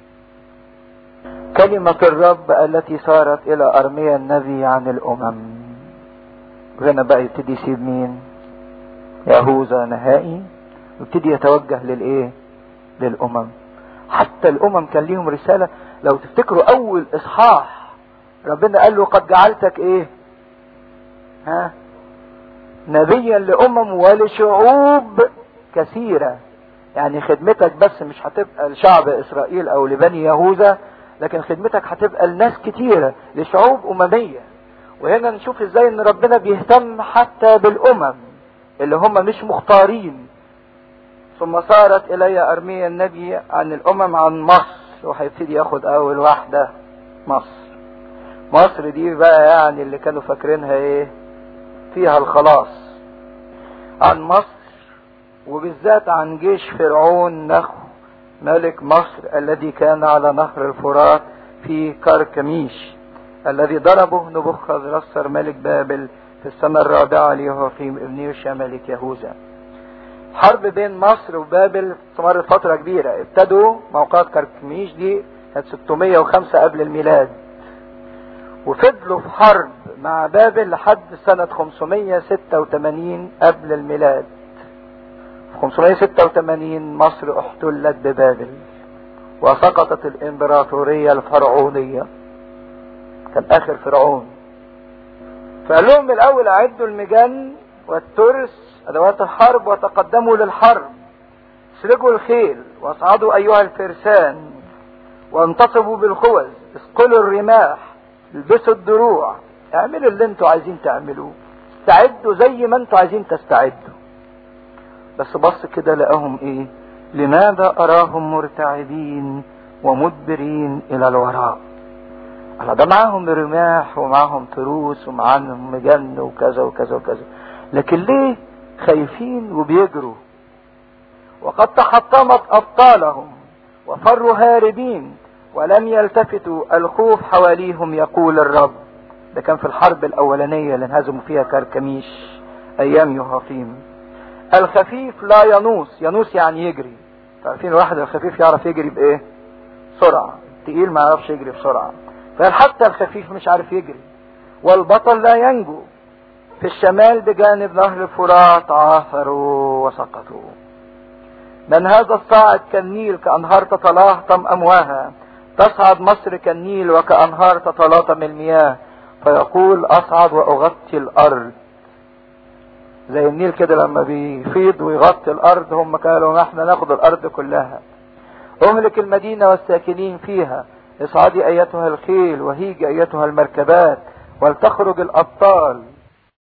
كلمة الرب التي صارت الى ارميا النبي عن الامم هنا بقى يبتدي يسيب مين يهوذا نهائي ويبتدي يتوجه للايه للامم حتى الامم كان ليهم رسالة لو تفتكروا اول اصحاح ربنا قال له قد جعلتك ايه ها نبيا لامم ولشعوب كثيرة يعني خدمتك بس مش هتبقى لشعب اسرائيل او لبني يهوذا لكن خدمتك هتبقى لناس كتيرة لشعوب اممية وهنا نشوف ازاي ان ربنا بيهتم حتى بالامم اللي هم مش مختارين ثم صارت الي ارميا النبي عن الامم عن مصر وهيبتدي ياخد اول واحدة مصر مصر دي بقى يعني اللي كانوا فاكرينها ايه فيها الخلاص عن مصر وبالذات عن جيش فرعون نخو ملك مصر الذي كان على نهر الفرات في كركميش الذي ضربه نبوخذ نصر ملك بابل في السنة الرابعة ليهوقيم ابن يوشع ملك يهوذا حرب بين مصر وبابل استمرت فترة كبيرة ابتدوا موقعات كركميش دي كانت 605 قبل الميلاد وفضلوا في حرب مع بابل لحد سنة 586 قبل الميلاد 586 مصر احتلت ببابل وسقطت الامبراطورية الفرعونية كان اخر فرعون فقال لهم الاول اعدوا المجن والترس ادوات الحرب وتقدموا للحرب اسرجوا الخيل واصعدوا ايها الفرسان وانتصبوا بالخوذ اسقلوا الرماح البسوا الدروع اعملوا اللي انتوا عايزين تعملوه استعدوا زي ما انتوا عايزين تستعدوا بس بص كده لقاهم ايه لماذا اراهم مرتعبين ومدبرين الى الوراء الله ده معاهم رماح ومعاهم تروس ومعاهم مجن وكذا وكذا وكذا لكن ليه خايفين وبيجروا وقد تحطمت ابطالهم وفروا هاربين ولم يلتفتوا الخوف حواليهم يقول الرب ده كان في الحرب الاولانيه اللي انهزموا فيها كركميش ايام يهاقيم الخفيف لا ينوس ينوس يعني يجري عارفين الواحد الخفيف يعرف يجري بايه سرعه تقيل ما يعرفش يجري بسرعه فحتى الخفيف مش عارف يجري والبطل لا ينجو في الشمال بجانب نهر الفرات عاثروا وسقطوا من هذا الصاعد كالنيل كأنهار تتلاطم أمواها تصعد مصر كالنيل وكأنهار تتلاطم المياه فيقول أصعد وأغطي الأرض زي النيل كده لما بيفيض ويغطي الارض هم قالوا احنا ناخد الارض كلها اهلك المدينة والساكنين فيها اصعدي ايتها الخيل وهيج ايتها المركبات ولتخرج الابطال